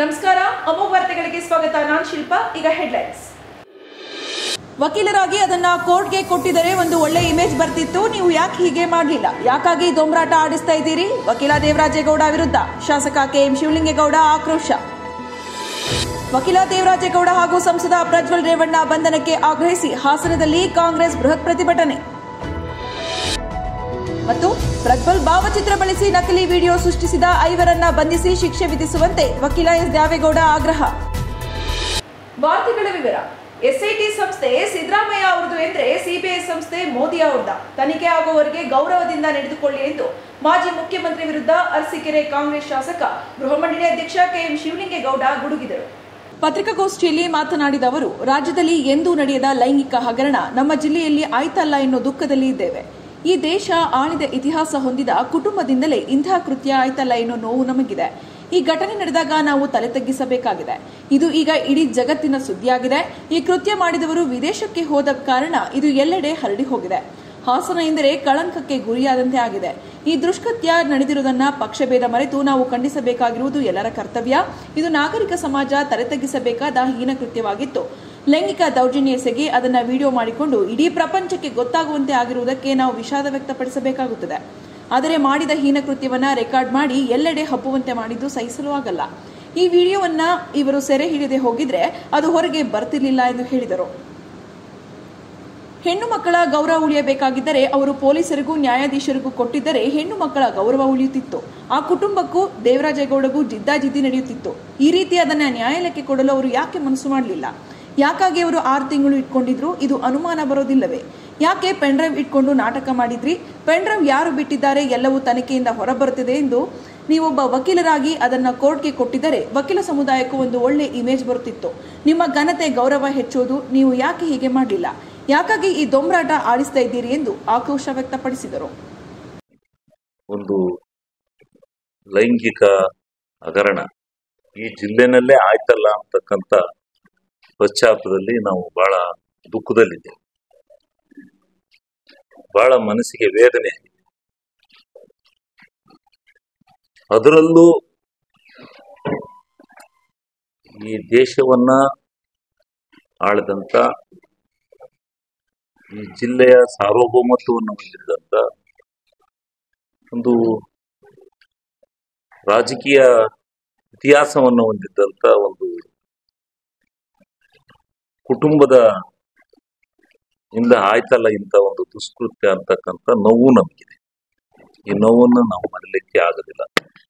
ನಮಸ್ಕಾರ ಅಮೋಘ ವಾರ್ತೆಗಳಿಗೆ ಸ್ವಾಗತ ನಾನ್ ಶಿಲ್ಪಾ ಈಗ ಹೆಡ್ಲೈನ್ಸ್ ವಕೀಲರಾಗಿ ಅದನ್ನ ಕೋರ್ಟ್ಗೆ ಕೊಟ್ಟಿದರೆ ಒಂದು ಒಳ್ಳೆ ಇಮೇಜ್ ಬರ್ತಿತ್ತು ನೀವು ಯಾಕೆ ಹೀಗೆ ಮಾಡಲಿಲ್ಲ ಯಾಕಾಗಿ ದೊಂಬರಾಟ ಆಡಿಸ್ತಾ ಇದ್ದೀರಿ ವಕೀಲ ದೇವರಾಜೇಗೌಡ ವಿರುದ್ಧ ಶಾಸಕ ಕೆಎಂ ಶಿವಲಿಂಗೇಗೌಡ ಆಕ್ರೋಶ ವಕೀಲ ದೇವರಾಜೇಗೌಡ ಹಾಗೂ ಸಂಸದ ಪ್ರಜ್ವಲ್ ರೇವಣ್ಣ ಬಂಧನಕ್ಕೆ ಆಗ್ರಹಿಸಿ ಹಾಸನದಲ್ಲಿ ಕಾಂಗ್ರೆಸ್ ಬೃಹತ್ ಪ್ರತಿಭಟನೆ ಮತ್ತು ಪ್ರಜ್ವಲ್ ಭಾವಚಿತ್ರ ಬಳಸಿ ನಕಲಿ ವಿಡಿಯೋ ಸೃಷ್ಟಿಸಿದ ಐವರನ್ನ ಬಂಧಿಸಿ ಶಿಕ್ಷೆ ವಿಧಿಸುವಂತೆ ವಕೀಲ ಎಸ್ ದ್ಯಾವೇಗೌಡ ಆಗ್ರಹ ವಾರ್ತೆಗಳ ವಿವರ ಎಸ್ಐಟಿ ಸಂಸ್ಥೆ ಸಿದ್ದರಾಮಯ್ಯ ಅವರದು ಎಂದ್ರೆ ಸಿಬಿಐ ಸಂಸ್ಥೆ ಮೋದಿ ಅವರದ ತನಿಖೆ ಆಗುವವರೆಗೆ ಗೌರವದಿಂದ ನಡೆದುಕೊಳ್ಳಿ ಎಂದು ಮಾಜಿ ಮುಖ್ಯಮಂತ್ರಿ ವಿರುದ್ಧ ಅರಸೀಕೆರೆ ಕಾಂಗ್ರೆಸ್ ಶಾಸಕ ಗೃಹ ಮಂಡಳಿ ಅಧ್ಯಕ್ಷ ಕೆಎಂ ಶಿವಲಿಂಗೇಗೌಡ ಗುಡುಗಿದರು ಪತ್ರಿಕಾಗೋಷ್ಠಿಯಲ್ಲಿ ಮಾತನಾಡಿದ ಅವರು ರಾಜ್ಯದಲ್ಲಿ ಎಂದೂ ನಡೆಯದ ಲೈಂಗಿಕ ಹಗರಣ ನಮ್ಮ ಜಿಲ್ಲೆಯಲ್ಲಿ ಆಯ್ತಲ್ಲ ಎನ್ನುವ ದುಃಖದಲ್ಲಿ ಇದ್ದೇವೆ ಈ ದೇಶ ಆಳಿದ ಇತಿಹಾಸ ಹೊಂದಿದ ಕುಟುಂಬದಿಂದಲೇ ಇಂತಹ ಕೃತ್ಯ ಆಯ್ತಲ್ಲ ಎನ್ನುವ ನೋವು ನಮಗಿದೆ ಈ ಘಟನೆ ನಡೆದಾಗ ನಾವು ತಲೆ ತಗ್ಗಿಸಬೇಕಾಗಿದೆ ಇದು ಈಗ ಇಡೀ ಜಗತ್ತಿನ ಸುದ್ದಿಯಾಗಿದೆ ಈ ಕೃತ್ಯ ಮಾಡಿದವರು ವಿದೇಶಕ್ಕೆ ಹೋದ ಕಾರಣ ಇದು ಎಲ್ಲೆಡೆ ಹರಡಿ ಹೋಗಿದೆ ಹಾಸನ ಎಂದರೆ ಕಳಂಕಕ್ಕೆ ಗುರಿಯಾದಂತೆ ಆಗಿದೆ ಈ ದುಷ್ಕೃತ್ಯ ನಡೆದಿರುವುದನ್ನ ಪಕ್ಷಭೇದ ಮರೆತು ನಾವು ಖಂಡಿಸಬೇಕಾಗಿರುವುದು ಎಲ್ಲರ ಕರ್ತವ್ಯ ಇದು ನಾಗರಿಕ ಸಮಾಜ ತಲೆ ತಗ್ಗಿಸಬೇಕಾದ ಹೀನ ಕೃತ್ಯವಾಗಿತ್ತು ಲೈಂಗಿಕ ದೌರ್ಜನ್ಯ ಎಸಗಿ ಅದನ್ನ ವಿಡಿಯೋ ಮಾಡಿಕೊಂಡು ಇಡೀ ಪ್ರಪಂಚಕ್ಕೆ ಗೊತ್ತಾಗುವಂತೆ ಆಗಿರುವುದಕ್ಕೆ ನಾವು ವಿಷಾದ ವ್ಯಕ್ತಪಡಿಸಬೇಕಾಗುತ್ತದೆ ಆದರೆ ಮಾಡಿದ ಹೀನ ಕೃತ್ಯವನ್ನ ರೆಕಾರ್ಡ್ ಮಾಡಿ ಎಲ್ಲೆಡೆ ಹಬ್ಬುವಂತೆ ಮಾಡಿದ್ದು ಸಹಿಸಲು ಆಗಲ್ಲ ಈ ವಿಡಿಯೋವನ್ನ ಇವರು ಸೆರೆ ಹಿಡಿಯದೆ ಹೋಗಿದ್ರೆ ಅದು ಹೊರಗೆ ಬರ್ತಿರ್ಲಿಲ್ಲ ಎಂದು ಹೇಳಿದರು ಹೆಣ್ಣು ಮಕ್ಕಳ ಗೌರವ ಉಳಿಯಬೇಕಾಗಿದ್ದರೆ ಅವರು ಪೊಲೀಸರಿಗೂ ನ್ಯಾಯಾಧೀಶರಿಗೂ ಕೊಟ್ಟಿದ್ದರೆ ಹೆಣ್ಣು ಮಕ್ಕಳ ಗೌರವ ಉಳಿಯುತ್ತಿತ್ತು ಆ ಕುಟುಂಬಕ್ಕೂ ದೇವರಾಜೇಗೌಡಗೂ ಜಿದ್ದಾಜಿದ್ದಿ ನಡೆಯುತ್ತಿತ್ತು ಈ ರೀತಿ ಅದನ್ನ ನ್ಯಾಯಾಲಯಕ್ಕೆ ಕೊಡಲು ಅವರು ಯಾಕೆ ಮನಸ್ಸು ಮಾಡಲಿಲ್ಲ ಯಾಕಾಗಿ ಅವರು ಆರು ತಿಂಗಳು ಇಟ್ಕೊಂಡಿದ್ರು ಇದು ಅನುಮಾನ ಬರೋದಿಲ್ಲವೇ ಯಾಕೆ ಪೆನ್ಡ್ರೈವ್ ಇಟ್ಕೊಂಡು ನಾಟಕ ಮಾಡಿದ್ರಿ ಪೆನ್ಡ್ರೈವ್ ಯಾರು ಬಿಟ್ಟಿದ್ದಾರೆ ಎಲ್ಲವೂ ತನಿಖೆಯಿಂದ ಹೊರಬರುತ್ತಿದೆ ಎಂದು ನೀವೊಬ್ಬ ವಕೀಲರಾಗಿ ಅದನ್ನ ಕೋರ್ಟ್ಗೆ ಕೊಟ್ಟಿದ್ದರೆ ವಕೀಲ ಸಮುದಾಯಕ್ಕೂ ಒಂದು ಒಳ್ಳೆ ಇಮೇಜ್ ಬರುತ್ತಿತ್ತು ನಿಮ್ಮ ಘನತೆ ಗೌರವ ಹೆಚ್ಚೋದು ನೀವು ಯಾಕೆ ಹೀಗೆ ಮಾಡಲಿಲ್ಲ ಯಾಕಾಗಿ ಈ ದೊಂಬರಾಟ ಆಡಿಸ್ತಾ ಇದ್ದೀರಿ ಎಂದು ಆಕ್ರೋಶ ವ್ಯಕ್ತಪಡಿಸಿದರು ಒಂದು ಲೈಂಗಿಕ ಹಗರಣ ಈ ಜಿಲ್ಲೆನಲ್ಲೇ ಆಯ್ತಲ್ಲ ಅಂತಕ್ಕಂಥ ಪಶ್ಚಾತ್ತಲದಲ್ಲಿ ನಾವು ಬಹಳ ದುಃಖದಲ್ಲಿದ್ದೇವೆ ಬಹಳ ಮನಸ್ಸಿಗೆ ವೇದನೆ ಆಗಿದೆ. ಅದರಲ್ಲೂ ಈ ದೇಶವನ್ನ ಆಳದಂತ ಈ ಜಿಲ್ಲೆಯ ಸಾರ್ವಭೌಮತ್ವವನ್ನು ಹೊಂದಿದಂತ ಒಂದು ರಾಜಕೀಯ ಇತಿಹಾಸವನ್ನು ಹೊಂದಿದ್ದಂತ ಒಂದು ಕುಟುಂಬದ ಇಂದ ಆಯ್ತಲ್ಲ ಇಂಥ ಒಂದು ದುಷ್ಕೃತ್ಯ ಅಂತಕ್ಕಂಥ ನೋವು ನಮಗಿದೆ ಈ ನೋವನ್ನು ನಾವು ಮರಲಿಕ್ಕೆ ಆಗೋದಿಲ್ಲ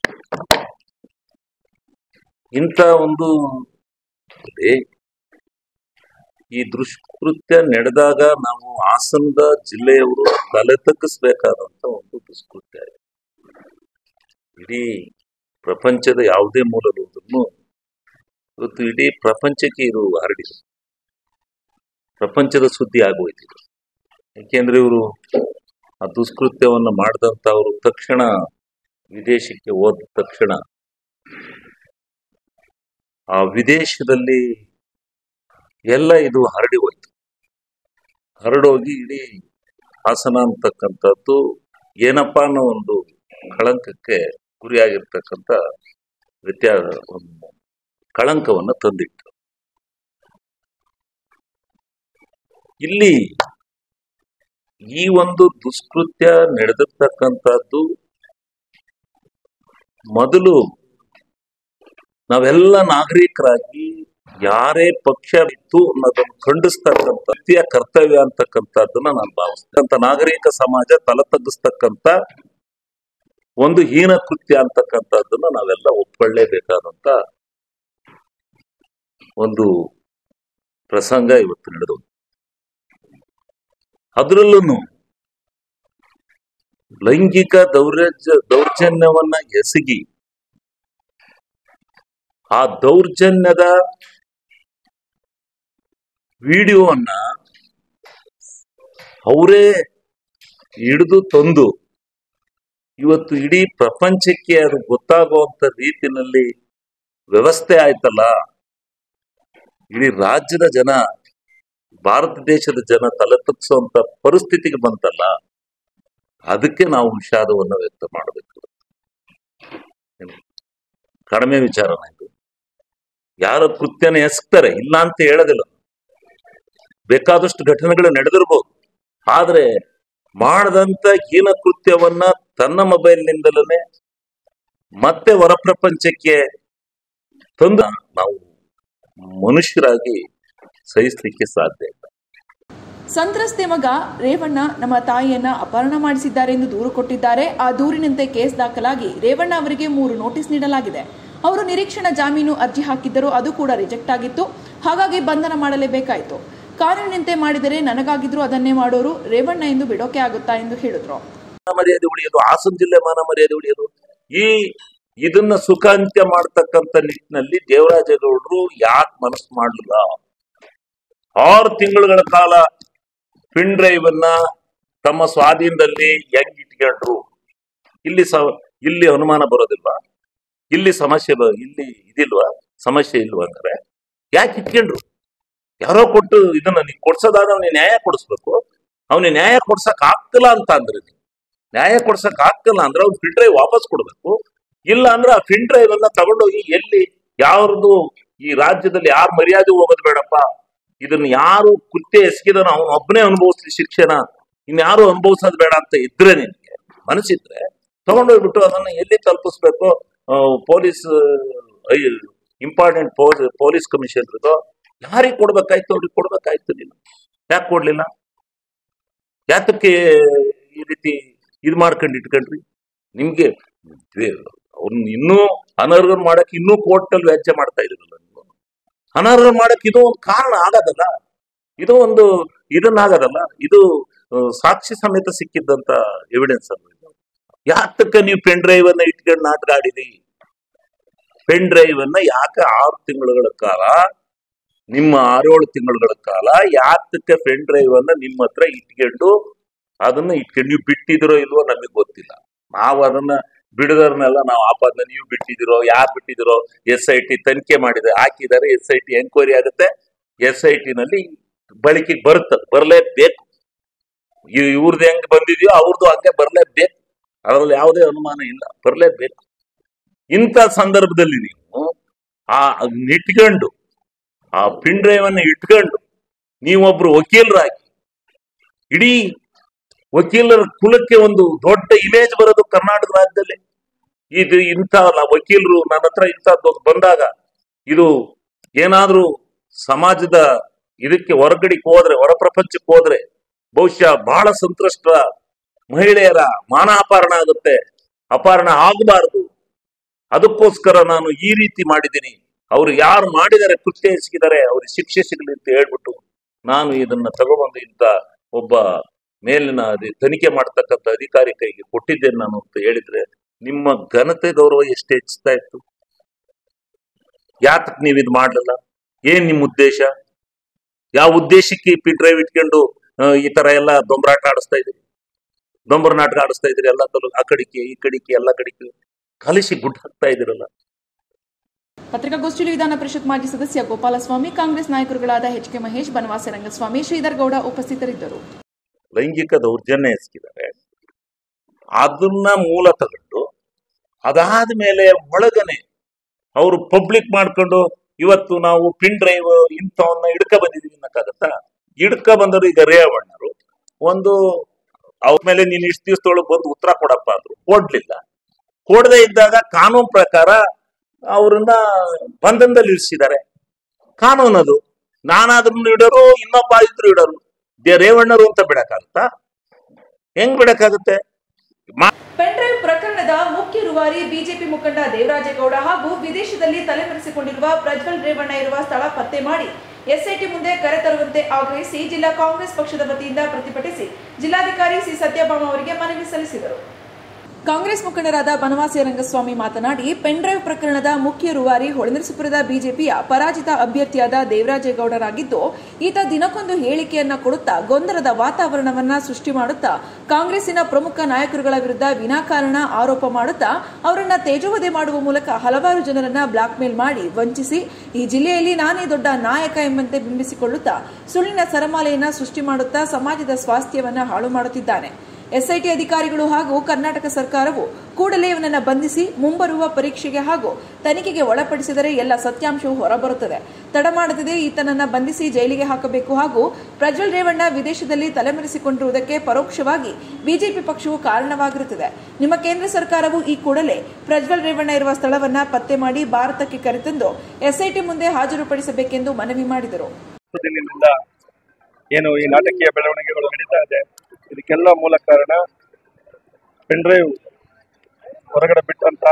ಇಂಥ ಒಂದು ಇದೆ. ಈ ದುಷ್ಕೃತ್ಯ ನಡೆದಾಗ ನಾವು ಹಾಸನದ ಜಿಲ್ಲೆಯವರು ತಲೆ ತಗ್ಗಿಸ್ಬೇಕಾದಂತ ಒಂದು ದುಷ್ಕೃತ್ಯ ಇದೆ ಇಡೀ ಪ್ರಪಂಚದ ಯಾವುದೇ ಮೂಲದಲ್ಲೂ ಇವತ್ತು ಇಡೀ ಪ್ರಪಂಚಕ್ಕೆ ಇದು ಹರಡಿದೆ ಪ್ರಪಂಚದ ಸುದ್ದಿ ಆಗೋಯ್ತು ಇದು ಯಾಕೆಂದ್ರೆ ಇವರು ಆ ದುಷ್ಕೃತ್ಯವನ್ನ ಮಾಡಿದಂಥವ್ರು ತಕ್ಷಣ ವಿದೇಶಕ್ಕೆ ಹೋದ ತಕ್ಷಣ ಆ ವಿದೇಶದಲ್ಲಿ ಎಲ್ಲ ಇದು ಹರಡಿ ಹೋಯ್ತು ಹರಡೋಗಿ ಇಡೀ ಹಾಸನ ಅಂತಕ್ಕಂಥದ್ದು ಏನಪ್ಪ ಅನ್ನೋ ಒಂದು ಕಳಂಕಕ್ಕೆ ಗುರಿಯಾಗಿರ್ತಕ್ಕಂಥ ವ್ಯತ್ಯಾಸ ಒಂದು ಕಳಂಕವನ್ನು ತಂದಿಟ್ಟು ಇಲ್ಲಿ ಈ ಒಂದು ದುಷ್ಕೃತ್ಯ ನಡೆದಿರ್ತಕ್ಕಂಥದ್ದು ಮೊದಲು ನಾವೆಲ್ಲ ನಾಗರಿಕರಾಗಿ ಯಾರೇ ಪಕ್ಷ ಇತ್ತು ಅನ್ನೋದನ್ನು ಖಂಡಿಸ್ತಕ್ಕಂಥ ವ್ಯಕ್ತಿಯ ಕರ್ತವ್ಯ ಅಂತಕ್ಕಂಥದ್ದನ್ನ ನಾನು ಭಾವಿಸ್ತಕ್ಕಂಥ ನಾಗರಿಕ ಸಮಾಜ ತಲೆ ತಗ್ಗಿಸ್ತಕ್ಕಂಥ ಒಂದು ಹೀನ ಕೃತ್ಯ ಅಂತಕ್ಕಂಥದ್ದನ್ನ ನಾವೆಲ್ಲ ಒಪ್ಕೊಳ್ಳೇಬೇಕಾದಂತ ಒಂದು ಪ್ರಸಂಗ ಇವತ್ತು ನಡೆದು ಅದರಲ್ಲೂ ಲೈಂಗಿಕ ದೌರ್ಜ ದೌರ್ಜನ್ಯವನ್ನ ಎಸಗಿ ಆ ದೌರ್ಜನ್ಯದ ವಿಡಿಯೋವನ್ನ ಅವರೇ ಹಿಡಿದು ತಂದು ಇವತ್ತು ಇಡೀ ಪ್ರಪಂಚಕ್ಕೆ ಅದು ಗೊತ್ತಾಗುವಂತ ರೀತಿನಲ್ಲಿ ವ್ಯವಸ್ಥೆ ಆಯ್ತಲ್ಲ ಇಡೀ ರಾಜ್ಯದ ಜನ ಭಾರತ ದೇಶದ ಜನ ತಲೆ ತಗ್ಸುವಂತ ಪರಿಸ್ಥಿತಿಗೆ ಬಂತಲ್ಲ ಅದಕ್ಕೆ ನಾವು ವಿಷಾದವನ್ನು ವ್ಯಕ್ತ ಮಾಡಬೇಕು ಏನು? ಕಡಿಮೆ ವಿಚಾರನ ಇದು ಯಾರ ಕೃತ್ಯನ ಎಸ್ಕ್ತಾರೆ ಇಲ್ಲ ಅಂತ ಹೇಳೋದಿಲ್ಲ ಬೇಕಾದಷ್ಟು ಘಟನೆಗಳು ನಡೆದಿರ್ಬೋದು ಆದ್ರೆ ಮಾಡದಂತ ಹೀನ ಕೃತ್ಯವನ್ನ ತನ್ನ ಮೊಬೈಲ್ನಿಂದಲೇ ಮತ್ತೆ ಹೊರ ಪ್ರಪಂಚಕ್ಕೆ ತಂದು ನಾವು ಮನುಷ್ಯರಾಗಿ ಸಹಿಸ್ಲಿಕ್ಕೆ ಸಾಧ್ಯ ಇಲ್ಲ ಸಂತ್ರಸ್ತೆ ಮಗ ರೇವಣ್ಣ ನಮ್ಮ ತಾಯಿಯನ್ನ ಅಪಹರಣ ಮಾಡಿಸಿದ್ದಾರೆ ಎಂದು ದೂರು ಕೊಟ್ಟಿದ್ದಾರೆ ಆ ದೂರಿನಂತೆ ಕೇಸ್ ದಾಖಲಾಗಿ ರೇವಣ್ಣ ಅವರಿಗೆ ಮೂರು ನೋಟಿಸ್ ನೀಡಲಾಗಿದೆ ಅವರು ನಿರೀಕ್ಷಣಾ ಜಾಮೀನು ಅರ್ಜಿ ಹಾಕಿದ್ದರು ಅದು ಕೂಡ ರಿಜೆಕ್ಟ್ ಆಗಿತ್ತು ಹಾಗಾಗಿ ಬಂಧನ ಮಾಡಲೇಬೇಕಾಯಿತು ಕಾನೂನಿನಂತೆ ಮಾಡಿದರೆ ನನಗಾಗಿದ್ರು ಅದನ್ನೇ ಮಾಡೋರು ರೇವಣ್ಣ ಎಂದು ಬಿಡೋಕೆ ಆಗುತ್ತಾ ಎಂದು ಹೇಳಿದ್ರು ಮಾನ ಮರ್ಯಾದೆ ಉಳಿಯೋದು ಹಾಸನ ಜಿಲ್ಲೆ ಮಾನ ಮರ್ಯಾದೆ ಉಳಿಯೋದು ಈ ಇದನ್ನ ಸುಖಾಂತ್ಯ ಮಾಡ್ತಕ್ಕಂಥ ನಿಟ್ಟಿನಲ್ಲಿ ದೇವರಾಜೇಗೌಡರು ಯಾಕೆ ಮನಸ್ಸು ಮಾಡಲಿಲ್ಲ ಆರು ತಿಂಗಳುಗಳ ಕಾಲ ಪಿನ್ ಡ್ರೈವ್ ಅನ್ನ ತಮ್ಮ ಸ್ವಾಧೀನದಲ್ಲಿ ಹೆಂಗ್ ಇಟ್ಕೊಂಡ್ರು ಇಲ್ಲಿ ಸ ಇಲ್ಲಿ ಅನುಮಾನ ಬರೋದಿಲ್ವಾ ಇಲ್ಲಿ ಸಮಸ್ಯೆ ಬ- ಇಲ್ಲಿ ಇದಿಲ್ವಾ ಸಮಸ್ಯೆ ಇಲ್ವಾ ಅಂದ್ರೆ ಯಾಕೆ ಇಟ್ಕೊಂಡ್ರು ಯಾರೋ ಕೊಟ್ಟು ಇದನ್ನ ನೀ ಕೊಡ್ಸೋದಾದ ಅವ್ನಿಗೆ ನ್ಯಾಯ ಕೊಡಿಸ್ಬೇಕು ಅವನಿಗೆ ನ್ಯಾಯ ಕೊಡ್ಸಕ್ ಆಗ್ತಿಲ್ಲ ಅಂತ ಅಂದ್ರೆ ನೀವು. ನ್ಯಾಯ ಕೊಡ್ಸಕ್ ಆಗ್ತಿಲ್ಲ ಅಂದ್ರೆ ಅವ್ನು ಫಿಲ್ ಡ್ರೈವ್ ವಾಪಸ್ ಕೊಡ್ಬೇಕು ಇಲ್ಲ ಅಂದ್ರೆ ಆ ಫಿಲ್ ಡ್ರೈವ್ ಅನ್ನ ತಗೊಂಡೋಗಿ ಎಲ್ಲಿ ಯಾರ್ದು ಈ ರಾಜ್ಯದಲ್ಲಿ ಯಾರು ಮರ್ಯಾದೆ ಹೋಗೋದು ಬೇಡಪ್ಪ ಇದನ್ನ ಯಾರು ಕೃತ್ಯ ಎಸಗಿದನೋ ಅವನು ಒಬ್ಬನೇ ಅನುಭವಿಸ್ಲಿ ಶಿಕ್ಷಣ ಇನ್ಯಾರು ಅನುಭವಿಸೋದು ಬೇಡ ಅಂತ ಇದ್ರೆ ನಿನ್ಗೆ ಮನಸ್ಸಿದ್ರೆ ತಗೊಂಡೋಗ್ಬಿಟ್ಟು ಅದನ್ನ ಎಲ್ಲಿ ತಲುಪಿಸ್ಬೇಕು ಪೊಲೀಸ್ ಇಂಪಾರ್ಟೆಂಟ್ ಪೊಲೀಸ್ ಕಮಿಷನರ್ದು ಯಾರಿಗೆ ಕೊಡ್ಬೇಕಾಯ್ತು ಅವ್ರಿಗೆ ಕೊಡ್ಬೇಕಾಯ್ತು ನೀನು ಯಾಕೆ ಕೊಡ್ಲಿಲ್ಲ ಯಾತಕ್ಕೆ ಈ ರೀತಿ ಇದು ಮಾಡ್ಕೊಂಡು ಇಟ್ಕೊಂಡ್ರಿ ನಿಮ್ಗೆ ಅವ್ರನ್ನ ಇನ್ನೂ ಅನರ್ಹ ಮಾಡಕ್ ಇನ್ನೂ ಕೋರ್ಟ್ ಅಲ್ಲಿ ವ್ಯಾಜ್ಯ ಮಾಡ್ತಾ ಇದ್ರಲ್ಲ ನೀವು ಅನರ್ಹ ಮಾಡಕ್ ಇದು ಒಂದು ಕಾರಣ ಆಗದಲ್ಲ ಇದು ಒಂದು ಇದನ್ನಾಗದಲ್ಲ ಇದು ಆ, ಸಾಕ್ಷಿ ಸಮೇತ ಸಿಕ್ಕಿದ್ದಂತ ಎವಿಡೆನ್ಸ್ ಅಲ್ಲ ಇದು ಯಾತಕ್ಕೆ ನೀವು ಪೆನ್ ಡ್ರೈವ್ ಅನ್ನ ಇಟ್ಕೊಂಡು ನಾಟಕ ಆಡಿರಿ ಪೆನ್ ಡ್ರೈವ್ ಅನ್ನ ಯಾಕೆ ಆರು ತಿಂಗಳುಗಳ ಕಾಲ ನಿಮ್ಮ ಆರೇಳು ತಿಂಗಳುಗಳ ಕಾಲ ಯಾತಕ್ಕೆ ಪೆನ್ ಡ್ರೈವ್ ಅನ್ನ ನಿಮ್ಮ ಹತ್ರ ಇಟ್ಕೊಂಡು ಅದನ್ನ ಇಟ್ಕೊಂಡು ನೀವು ಬಿಟ್ಟಿದಿರೋ ಇಲ್ವೋ ನಮಗೆ ಗೊತ್ತಿಲ್ಲ ನಾವು ಅದನ್ನ ಬಿಡದವ್ರನ್ನೆಲ್ಲ ನಾವು ಆಪಾದನೆ ನೀವು ಬಿಟ್ಟಿದಿರೋ ಯಾರು ಬಿಟ್ಟಿದಿರೋ ಎಸ್ ಐ ಟಿ ತನಿಖೆ ಮಾಡಿದೆ ಹಾಕಿದ್ದಾರೆ ಎಸ್ ಐ ಟಿ ಎಂಕ್ವೈರಿ ಆಗುತ್ತೆ ಎಸ್ ಐ ಟಿ ನಲ್ಲಿ ಬಳಕೆಗೆ ಬರುತ್ತದೆ ಬರಲೇಬೇಕು ಇವ್ರದ್ದು ಹೆಂಗ್ ಬಂದಿದೆಯೋ ಅವ್ರದ್ದು ಹಂಗೆ ಬರಲೇಬೇಕು ಅದರಲ್ಲಿ ಯಾವುದೇ ಅನುಮಾನ ಇಲ್ಲ ಬರಲೇಬೇಕು ಇಂಥ ಸಂದರ್ಭದಲ್ಲಿ ನೀವು ಆ ಅದ್ನ ಇಟ್ಕೊಂಡು ಆ ಪಿನ್ ಡ್ರೈವ್ ಅನ್ನ ಇಟ್ಕೊಂಡು ನೀವೊಬ್ರು ವಕೀಲರಾಗಿ ಇಡೀ ವಕೀಲರ ಕುಲಕ್ಕೆ ಒಂದು ದೊಡ್ಡ ಇಮೇಜ್ ಬರೋದು ಕರ್ನಾಟಕ ರಾಜ್ಯದಲ್ಲಿ ಇದು ಇಂಥ ಲ- ವಕೀಲರು ನನ್ನ ಹತ್ರ ಇಂಥದ್ದು ಬಂದಾಗ ಇದು ಏನಾದ್ರೂ ಸಮಾಜದ ಇದಕ್ಕೆ ಹೊರಗಡೆಗೆ ಹೋದ್ರೆ ಹೊರ ಪ್ರಪಂಚಕ್ಕೆ ಹೋದ್ರೆ ಬಹುಶಃ ಬಹಳ ಸಂತ್ರಸ್ತರ ಮಹಿಳೆಯರ ಮಾನ ಅಪಹರಣ ಆಗುತ್ತೆ ಅಪಹರಣ ಆಗಬಾರದು ಅದಕ್ಕೋಸ್ಕರ ನಾನು ಈ ರೀತಿ ಮಾಡಿದ್ದೀನಿ ಅವ್ರು ಯಾರು ಮಾಡಿದ್ದಾರೆ ಕೃತ್ಯ ಎಸಗಿದ್ದಾರೆ ಅವ್ರಿಗೆ ಶಿಕ್ಷೆ ಸಿಗಲಿ ಅಂತ ಹೇಳ್ಬಿಟ್ಟು ನಾನು ಇದನ್ನ ತಗೊಬಂದು ಇಂಥ ಒಬ್ಬ ಮೇಲಿನ ಅದಿ- ತನಿಖೆ ಮಾಡ್ತಕ್ಕಂಥ ಅಧಿಕಾರಿ ಕೈಗೆ ಕೊಟ್ಟಿದ್ದೇನೆ ನಾನು ಅಂತ ಹೇಳಿದ್ರೆ ನಿಮ್ಮ ಘನತೆ ಗೌರವ ಎಷ್ಟು ಹೆಚ್ಚುತ್ತಾ ಇತ್ತು ಯಾತಕ್ ನೀವ್ ಇದು ಮಾಡ್ಲಿಲ್ಲ ಏನ್ ನಿಮ್ ಉದ್ದೇಶ ಯಾವ ಉದ್ದೇಶಕ್ಕೆ ಈ ಪಿ ಡ್ರೈವ್ ಇಟ್ಕೊಂಡು ಆ, ಈ ತರ ಎಲ್ಲ ದೊಂಬರಾಟ ಆಡಿಸ್ತಾ ಇದ್ರಿ ದೊಂಬರ ನಾಟಕ ಆಡಿಸ್ತಾ ಇದ್ರಿ ಎಲ್ಲ ತಲು ಆ ಕಡಿಕೆ ಈ ಕಡಿಕೆ ಎಲ್ಲ ಕಡಿಕೆ ಕಲಿಸಿ ಗುಡ್ ಹಾಕ್ತಾ ಇದಿರಲ್ಲ ಪತ್ರಿಕಾಗೋಷ್ಠಿಯಲ್ಲಿ ವಿಧಾನ ಪರಿಷತ್ ಮಾಜಿ ಸದಸ್ಯ ಗೋಪಾಲಸ್ವಾಮಿ ಕಾಂಗ್ರೆಸ್ ನಾಯಕರುಗಳಾದ ಎಚ್ ಕೆ ಮಹೇಶ್ ಬನವಾಸ ರಂಗಸ್ವಾಮಿ ಶ್ರೀಧರ್ ಗೌಡ ಉಪಸ್ಥಿತರಿದ್ದರು ಲೈಂಗಿಕ ದೌರ್ಜನ್ಯ ಎಸಗಿದ್ದಾರೆ ಅದನ್ನ ಮೂಲ ತಗೊಂಡು ಅದಾದ ಮೇಲೆ ಒಳಗನೆ ಅವರು ಪಬ್ಲಿಕ್ ಮಾಡ್ಕೊಂಡು ಇವತ್ತು ನಾವು ಪಿನ್ ಡ್ರೈವ್ ಇಂಥವನ್ನ ಹಿಡ್ಕ ಬಂದಿದೀವಿ ಅನ್ನಕ್ಕಾಗತ್ತಾ ಹಿಡ್ಕ ಬಂದರು ಈಗ ರೇವಣ್ಣರು ಒಂದು ಅವ್ರ ಮೇಲೆ ನೀನು ಇಷ್ಟು ದಿವಸದೊಳಗೆ ಬಂದು ಉತ್ತರ ಕೊಡಪ್ಪ ಅಂದ್ರು ಕೊಡ್ಲಿಲ್ಲ ಕೊಡದೆ ಇದ್ದಾಗ ಕಾನೂನು ಪ್ರಕಾರ ಅವ್ರನ್ನ ಬಂಧನದಲ್ಲಿ ಇರಿಸಿದ್ದಾರೆ ಕಾನೂನು ಅದು ನಾನಾದ್ರೂ ಇಡೋರು ಇನ್ನೊಬ್ಬ ಇದ್ರು ಇಡೋರು ದೇ ರೇವಣ್ಣರು ಅಂತ ಬಿಡಕ್ಕಾಗತ್ತಾ ಹೆಂಗ್ ಬಿಡಕ್ಕಾಗುತ್ತೆ ಮಾ- ಪೆನ್ಡ್ರೈವ್ ಪ್ರಕರಣದ ಮುಖ್ಯ ರೂವಾರಿ ಬಿಜೆಪಿ ಮುಖಂಡ ದೇವರಾಜೇಗೌಡ ಹಾಗೂ ವಿದೇಶದಲ್ಲಿ ತಲೆಮರೆಸಿಕೊಂಡಿರುವ ಪ್ರಜ್ವಲ್ ರೇವಣ್ಣ ಇರುವ ಸ್ಥಳ ಪತ್ತೆ ಮಾಡಿ ಎಸ್ಐಟಿ ಮುಂದೆ ಕರೆತರುವಂತೆ ಆಗ್ರಹಿಸಿ ಜಿಲ್ಲಾ ಕಾಂಗ್ರೆಸ್ ಪಕ್ಷದ ವತಿಯಿಂದ ಪ್ರತಿಭಟಿಸಿ ಜಿಲ್ಲಾಧಿಕಾರಿ ಸಿ ಸತ್ಯಭಾಮ ಅವರಿಗೆ ಮನವಿ ಸಲ್ಲಿಸಿದರು ಕಾಂಗ್ರೆಸ್ ಮುಖಂಡರಾದ ಬನವಾಸಿ ರಂಗಸ್ವಾಮಿ ಮಾತನಾಡಿ ಪೆನ್ಡ್ರೈವ್ ಪ್ರಕರಣದ ಮುಖ್ಯ ರೂವಾರಿ ಹೊಳೆನರಸೀಪುರದ ಬಿಜೆಪಿಯ ಪರಾಜಿತ ಅಭ್ಯರ್ಥಿಯಾದ ದೇವರಾಜೇಗೌಡರಾಗಿದ್ದು ಈತ ದಿನಕ್ಕೊಂದು ಹೇಳಿಕೆಯನ್ನ ಕೊಡುತ್ತಾ ಗೊಂದಲದ ವಾತಾವರಣವನ್ನ ಸೃಷ್ಟಿ ಮಾಡುತ್ತಾ ಕಾಂಗ್ರೆಸ್ಸಿನ ಪ್ರಮುಖ ನಾಯಕರುಗಳ ವಿರುದ್ಧ ವಿನಾಕಾರಣ ಆರೋಪ ಮಾಡುತ್ತಾ ಅವರನ್ನ ತೇಜೋವಧೆ ಮಾಡುವ ಮೂಲಕ ಹಲವಾರು ಜನರನ್ನ ಬ್ಲಾಕ್ ಮೇಲ್ ಮಾಡಿ ವಂಚಿಸಿ ಈ ಜಿಲ್ಲೆಯಲ್ಲಿ ನಾನೇ ದೊಡ್ಡ ನಾಯಕ ಎಂಬಂತೆ ಬಿಂಬಿಸಿಕೊಳ್ಳುತ್ತಾ ಸುಳ್ಳಿನ ಸರಮಾಲೆಯನ್ನ ಸೃಷ್ಟಿ ಮಾಡುತ್ತಾ ಸಮಾಜದ ಸ್ವಾಸ್ಥ್ಯವನ್ನ ಹಾಳು ಮಾಡುತ್ತಿದ್ದಾನೆ ಎಸ್ಐಟಿ ಅಧಿಕಾರಿಗಳು ಹಾಗೂ ಕರ್ನಾಟಕ ಸರ್ಕಾರವು ಕೂಡಲೇ ಇವನನ್ನ ಬಂಧಿಸಿ ಮುಂಬರುವ ಪರೀಕ್ಷೆಗೆ ಹಾಗೂ ತನಿಖೆಗೆ ಒಳಪಡಿಸಿದರೆ ಎಲ್ಲ ಸತ್ಯಾಂಶವು ಹೊರಬರುತ್ತದೆ ತಡ ಮಾಡದೆ ಈತನನ್ನ ಬಂಧಿಸಿ ಜೈಲಿಗೆ ಹಾಕಬೇಕು ಹಾಗೂ ಪ್ರಜ್ವಲ್ ರೇವಣ್ಣ ವಿದೇಶದಲ್ಲಿ ತಲೆಮರೆಸಿಕೊಂಡಿರುವುದಕ್ಕೆ ಪರೋಕ್ಷವಾಗಿ ಬಿಜೆಪಿ ಪಕ್ಷವು ಕಾರಣವಾಗಿರುತ್ತದೆ ನಿಮ್ಮ ಕೇಂದ್ರ ಸರ್ಕಾರವು ಈ ಕೂಡಲೇ ಪ್ರಜ್ವಲ್ ರೇವಣ್ಣ ಇರುವ ಸ್ಥಳವನ್ನ ಪತ್ತೆ ಮಾಡಿ ಭಾರತಕ್ಕೆ ಕರೆತಂದು ಎಸ್ಐಟಿ ಮುಂದೆ ಹಾಜರುಪಡಿಸಬೇಕೆಂದು ಮನವಿ ಮಾಡಿದರು ದಿನದಿಂದ ಏನು ಈ ನಾಟಕೀಯ ಬೆಳವಣಿಗೆಗಳು ನಡೀತಾ ಇದೆ ಇದಕ್ಕೆಲ್ಲ ಮೂಲ ಕಾರಣ ಪೆನ್ಡ್ರೈವ್ ಹೊರಗಡೆ ಬಿಟ್ಟಂತ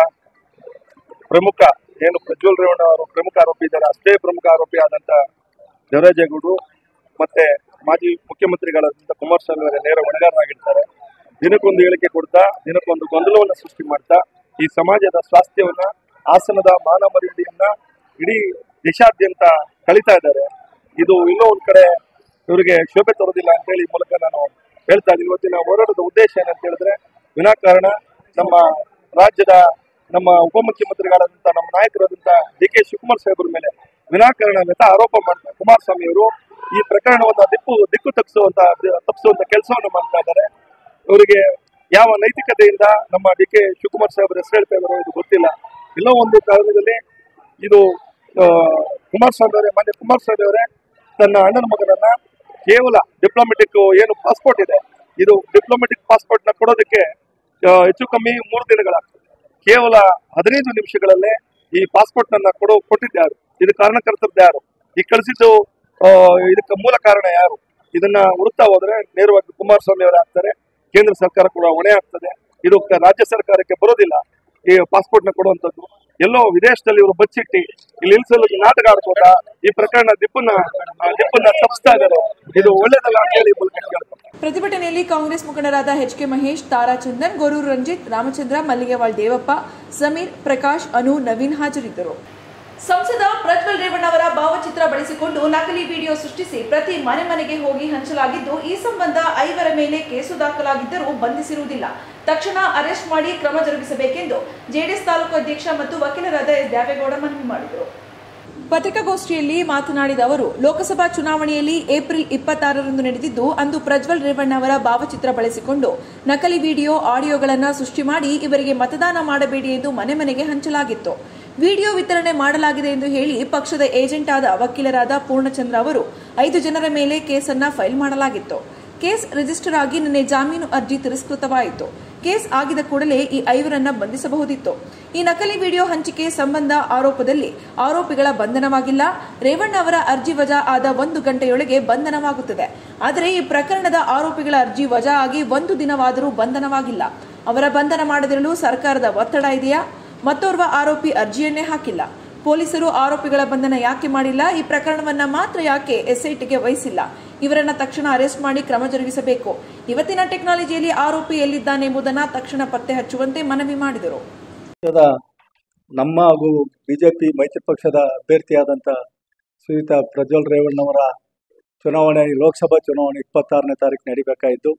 ಪ್ರಮುಖ ಏನು ಪ್ರಜ್ವಲ್ ರೇವಣ್ಣ ಅವರು ಪ್ರಮುಖ ಆರೋಪಿ ಇದ್ದಾರೆ ಅಷ್ಟೇ ಪ್ರಮುಖ ಆರೋಪಿ ಆದಂತ ದೇವರಾಜೇಗೌಡರು ಮತ್ತೆ ಮಾಜಿ ಮುಖ್ಯಮಂತ್ರಿಗಳಾದಂತ ಕುಮಾರಸ್ವಾಮಿ ಅವರ ನೇರ ಹೊಣೆಗಾರರಾಗಿರ್ತಾರೆ ದಿನಕ್ಕೊಂದು ಹೇಳಿಕೆ ಕೊಡ್ತಾ ದಿನಕ್ಕೊಂದು ಗೊಂದಲವನ್ನು ಸೃಷ್ಟಿ ಮಾಡ್ತಾ ಈ ಸಮಾಜದ ಸ್ವಾಸ್ಥ್ಯವನ್ನ ಹಾಸನದ ಮಾನ ಮರ್ಯಾದೆಯನ್ನ ಇಡೀ ದೇಶಾದ್ಯಂತ ಕಳೀತಾ ಇದ್ದಾರೆ ಇದು ಇನ್ನೂ ಒಂದ್ ಕಡೆ ಇವರಿಗೆ ಶೋಭೆ ತರೋದಿಲ್ಲ ಅಂತ ಹೇಳಿ ಈ ಮೂಲಕ ನಾನು ಹೇಳ್ತಾ ಇದ್ದೀನಿ ಇವತ್ತಿನ ಹೋರಾಟದ ಉದ್ದೇಶ ಏನಂತ ಹೇಳಿದ್ರೆ ವಿನಾಕಾರಣ ನಮ್ಮ ರಾಜ್ಯದ ನಮ್ಮ ಉಪಮುಖ್ಯಮಂತ್ರಿಗಳಾದಂತ ನಮ್ಮ ನಾಯಕರಾದಂತ ಡಿ ಕೆ ಶಿವಕುಮಾರ್ ಸಾಹೇಬ್ರ ಮೇಲೆ ವಿನಾಕಾರಣ ವ್ಯಥ ಆರೋಪ ಮಾಡ್ತಾ ಕುಮಾರಸ್ವಾಮಿ ಅವರು ಈ ಪ್ರಕರಣವನ್ನ ದಿಕ್ಕು ದಿಕ್ಕು ತಪ್ಪಿಸುವಂತ ತಪ್ಪಿಸುವಂತ ಕೆಲಸವನ್ನು ಮಾಡ್ತಾ ಇದ್ದಾರೆ ಇವರಿಗೆ ಯಾವ ನೈತಿಕತೆಯಿಂದ ನಮ್ಮ ಡಿ ಕೆ ಶಿವಕುಮಾರ್ ಸಾಹೇಬ್ರ ಹೆಸರು ಹೇಳ್ತಾ ಇದಾರೋ ಇದು ಗೊತ್ತಿಲ್ಲ ಎಲ್ಲೋ ಒಂದು ಕಾರಣದಲ್ಲಿ ಇದು ಆ, ಕುಮಾರಸ್ವಾಮಿ ಅವರೇ ಮಾನ್ಯ ಕುಮಾರಸ್ವಾಮಿ ಅವರೇ ತನ್ನ ಅಣ್ಣನ ಮಗನನ್ನ ಕೇವಲ ಡಿಪ್ಲೊಮೆಟಿಕ್ ಏನು ಪಾಸ್ಪೋರ್ಟ್ ಇದೆ ಇದು ಡಿಪ್ಲೊಮೆಟಿಕ್ ಪಾಸ್ಪೋರ್ಟ್ ನ ಕೊಡೋದಕ್ಕೆ ಆ, ಹೆಚ್ಚು ಕಮ್ಮಿ ಮೂರು ದಿನಗಳಾಗ್ತದೆ ಕೇವಲ ಹದಿನೈದು ನಿಮಿಷಗಳಲ್ಲೇ ಈ ಪಾಸ್ಪೋರ್ಟ್ ನನ್ನ ಕೊಡೋ ಕೊಟ್ಟಿದ್ದ ಇದು ಕಾರಣಕರ್ತದ್ದು ಯಾರು ಈ ಕಳಿಸಿದ್ದು ಆ, ಇದಕ್ಕೆ ಮೂಲ ಕಾರಣ ಯಾರು ಇದನ್ನ ಹುಡುಕ್ತಾ ಹೋದ್ರೆ ನೇರವಾಗಿ ಕುಮಾರಸ್ವಾಮಿ ಅವರೇ ಆಗ್ತಾರೆ ಕೇಂದ್ರ ಸರ್ಕಾರ ಕೂಡ ಹೊಣೆ ಆಗ್ತದೆ ಇದು ಕ- ರಾಜ್ಯ ಸರ್ಕಾರಕ್ಕೆ ಬರೋದಿಲ್ಲ ಈ ಪಾಸ್ಪೋರ್ಟ್ ನ ಕೊಡುವಂತದ್ದು ಎಲ್ಲೋ ವಿದೇಶದಲ್ಲಿ ಇವರು ಬಚ್ಚಿಟ್ಟಿ ಇಲ್ಲಿ ಇಳಿಸಲು ನಾಟಕ ಆಡ್ಕೋತಾ ಈ ಪ್ರಕರಣ ದಿಪ್ಪನ್ನ ಆ, ದಿಪ್ಪನ್ನ ತಪ್ಪಿಸ್ತಾ ಇದ್ದಾರೆ ಇದು ಒಳ್ಳೇದಲ್ಲ ಅಂತ ಹೇಳಿ ಈ ಮೂಲಕ ಕೇಳ್ತಾರೆ ಪ್ರತಿಭಟನೆಯಲ್ಲಿ ಕಾಂಗ್ರೆಸ್ ಮುಖಂಡರಾದ ಎಚ್ ಕೆ ಮಹೇಶ್ ತಾರಾಚಂದನ್ ಗೊರೂರು ರಂಜಿತ್ ರಾಮಚಂದ್ರ ಮಲ್ಲಿಗೆವಾಳ್ ದೇವಪ್ಪ ಸಮೀರ್ ಪ್ರಕಾಶ್ ಅನು ನವೀನ್ ಹಾಜರಿದ್ದರು ಸಂಸದ ಪ್ರಜ್ವಲ್ ರೇವಣ್ಣ ಅವರ ಭಾವಚಿತ್ರ ಬಳಸಿಕೊಂಡು ನಕಲಿ ವಿಡಿಯೋ ಸೃಷ್ಟಿಸಿ ಪ್ರತಿ ಮನೆ ಮನೆಗೆ ಹೋಗಿ ಹಂಚಲಾಗಿದ್ದು ಈ ಸಂಬಂಧ ಐವರ ಮೇಲೆ ಕೇಸು ದಾಖಲಾಗಿದ್ದರೂ ಬಂಧಿಸಿರುವುದಿಲ್ಲ ತಕ್ಷಣ ಅರೆಸ್ಟ್ ಮಾಡಿ ಕ್ರಮ ಜರುಗಿಸಬೇಕೆಂದು ಜೆಡಿಎಸ್ ತಾಲೂಕು ಅಧ್ಯಕ್ಷ ಮತ್ತು ವಕೀಲರಾದ ಎಸ್ ದ್ಯಾವೇಗೌಡ ಮನವಿ ಮಾಡಿದರು ಪತ್ರಿಕಾಗೋಷ್ಠಿಯಲ್ಲಿ ಮಾತನಾಡಿದ ಅವರು ಲೋಕಸಭಾ ಚುನಾವಣೆಯಲ್ಲಿ ಏಪ್ರಿಲ್ ಇಪ್ಪತ್ತಾರರಂದು ನಡೆದಿದ್ದು ಅಂದು ಪ್ರಜ್ವಲ್ ರೇವಣ್ಣ ಅವರ ಭಾವಚಿತ್ರ ಬಳಸಿಕೊಂಡು ನಕಲಿ ವಿಡಿಯೋ ಆಡಿಯೋಗಳನ್ನು ಸೃಷ್ಟಿ ಮಾಡಿ ಇವರಿಗೆ ಮತದಾನ ಮಾಡಬೇಡಿ ಎಂದು ಮನೆ ಮನೆಗೆ ಹಂಚಲಾಗಿತ್ತು ವಿಡಿಯೋ ವಿತರಣೆ ಮಾಡಲಾಗಿದೆ ಎಂದು ಹೇಳಿ ಪಕ್ಷದ ಏಜೆಂಟ್ ಆದ ವಕೀಲರಾದ ಪೂರ್ಣಚಂದ್ರ ಅವರು ಐದು ಜನರ ಮೇಲೆ ಕೇಸನ್ನ ಫೈಲ್ ಮಾಡಲಾಗಿತ್ತು ಕೇಸ್ ರಿಜಿಸ್ಟರ್ ಆಗಿ ನಿನ್ನೆ ಜಾಮೀನು ಅರ್ಜಿ ತಿರಸ್ಕೃತವಾಯಿತು ಕೇಸ್ ಆಗಿದ ಕೂಡಲೇ ಈ ಐವರನ್ನ ಬಂಧಿಸಬಹುದಿತ್ತು ಈ ನಕಲಿ ವಿಡಿಯೋ ಹಂಚಿಕೆ ಸಂಬಂಧ ಆರೋಪದಲ್ಲಿ ಆರೋಪಿಗಳ ಬಂಧನವಾಗಿಲ್ಲ ರೇವಣ್ಣ ಅವರ ಅರ್ಜಿ ವಜಾ ಆದ ಒಂದು ಗಂಟೆಯೊಳಗೆ ಬಂಧನವಾಗುತ್ತದೆ ಆದರೆ ಈ ಪ್ರಕರಣದ ಆರೋಪಿಗಳ ಅರ್ಜಿ ವಜಾ ಆಗಿ ಒಂದು ದಿನವಾದರೂ ಬಂಧನವಾಗಿಲ್ಲ ಅವರ ಬಂಧನ ಮಾಡದಿರಲು ಸರ್ಕಾರದ ಒತ್ತಡ ಇದೆಯಾ ಮತ್ತೋರ್ವ ಆರೋಪಿ ಅರ್ಜಿಯನ್ನೇ ಹಾಕಿಲ್ಲ ಪೊಲೀಸರು ಆರೋಪಿಗಳ ಬಂಧನ ಯಾಕೆ ಮಾಡಿಲ್ಲ ಈ ಪ್ರಕರಣವನ್ನ ಮಾತ್ರ ಯಾಕೆ ಎಸ್ಐಟಿಗೆ ವಹಿಸಿಲ್ಲ ಇವರನ್ನ ತಕ್ಷಣ ಅರೆಸ್ಟ್ ಮಾಡಿ ಕ್ರಮ ಜರುಗಿಸಬೇಕು ಇವತ್ತಿನ ಟೆಕ್ನಾಲಜಿಯಲ್ಲಿ ಆರೋಪಿ ಎಲ್ಲಿದ್ದಾನೆ ಎಂಬುದನ್ನು ತಕ್ಷಣ ಪತ್ತೆ ಹಚ್ಚುವಂತೆ ಮನವಿ ಮಾಡಿದರು ಪಕ್ಷದ ನಮ್ಮ ಹಾಗೂ ಬಿಜೆಪಿ ಮೈತ್ರಿ ಪಕ್ಷದ ಅಭ್ಯರ್ಥಿಯಾದಂಥ ಶ್ರೀಯುತ ಪ್ರಜ್ವಲ್ ರೇವಣ್ಣವರ ಚುನಾವಣೆ ಲೋಕಸಭಾ ಚುನಾವಣೆ ಇಪ್ಪತ್ತಾರನೇ ತಾರೀಕು ನಡಿಬೇಕಾಯಿತು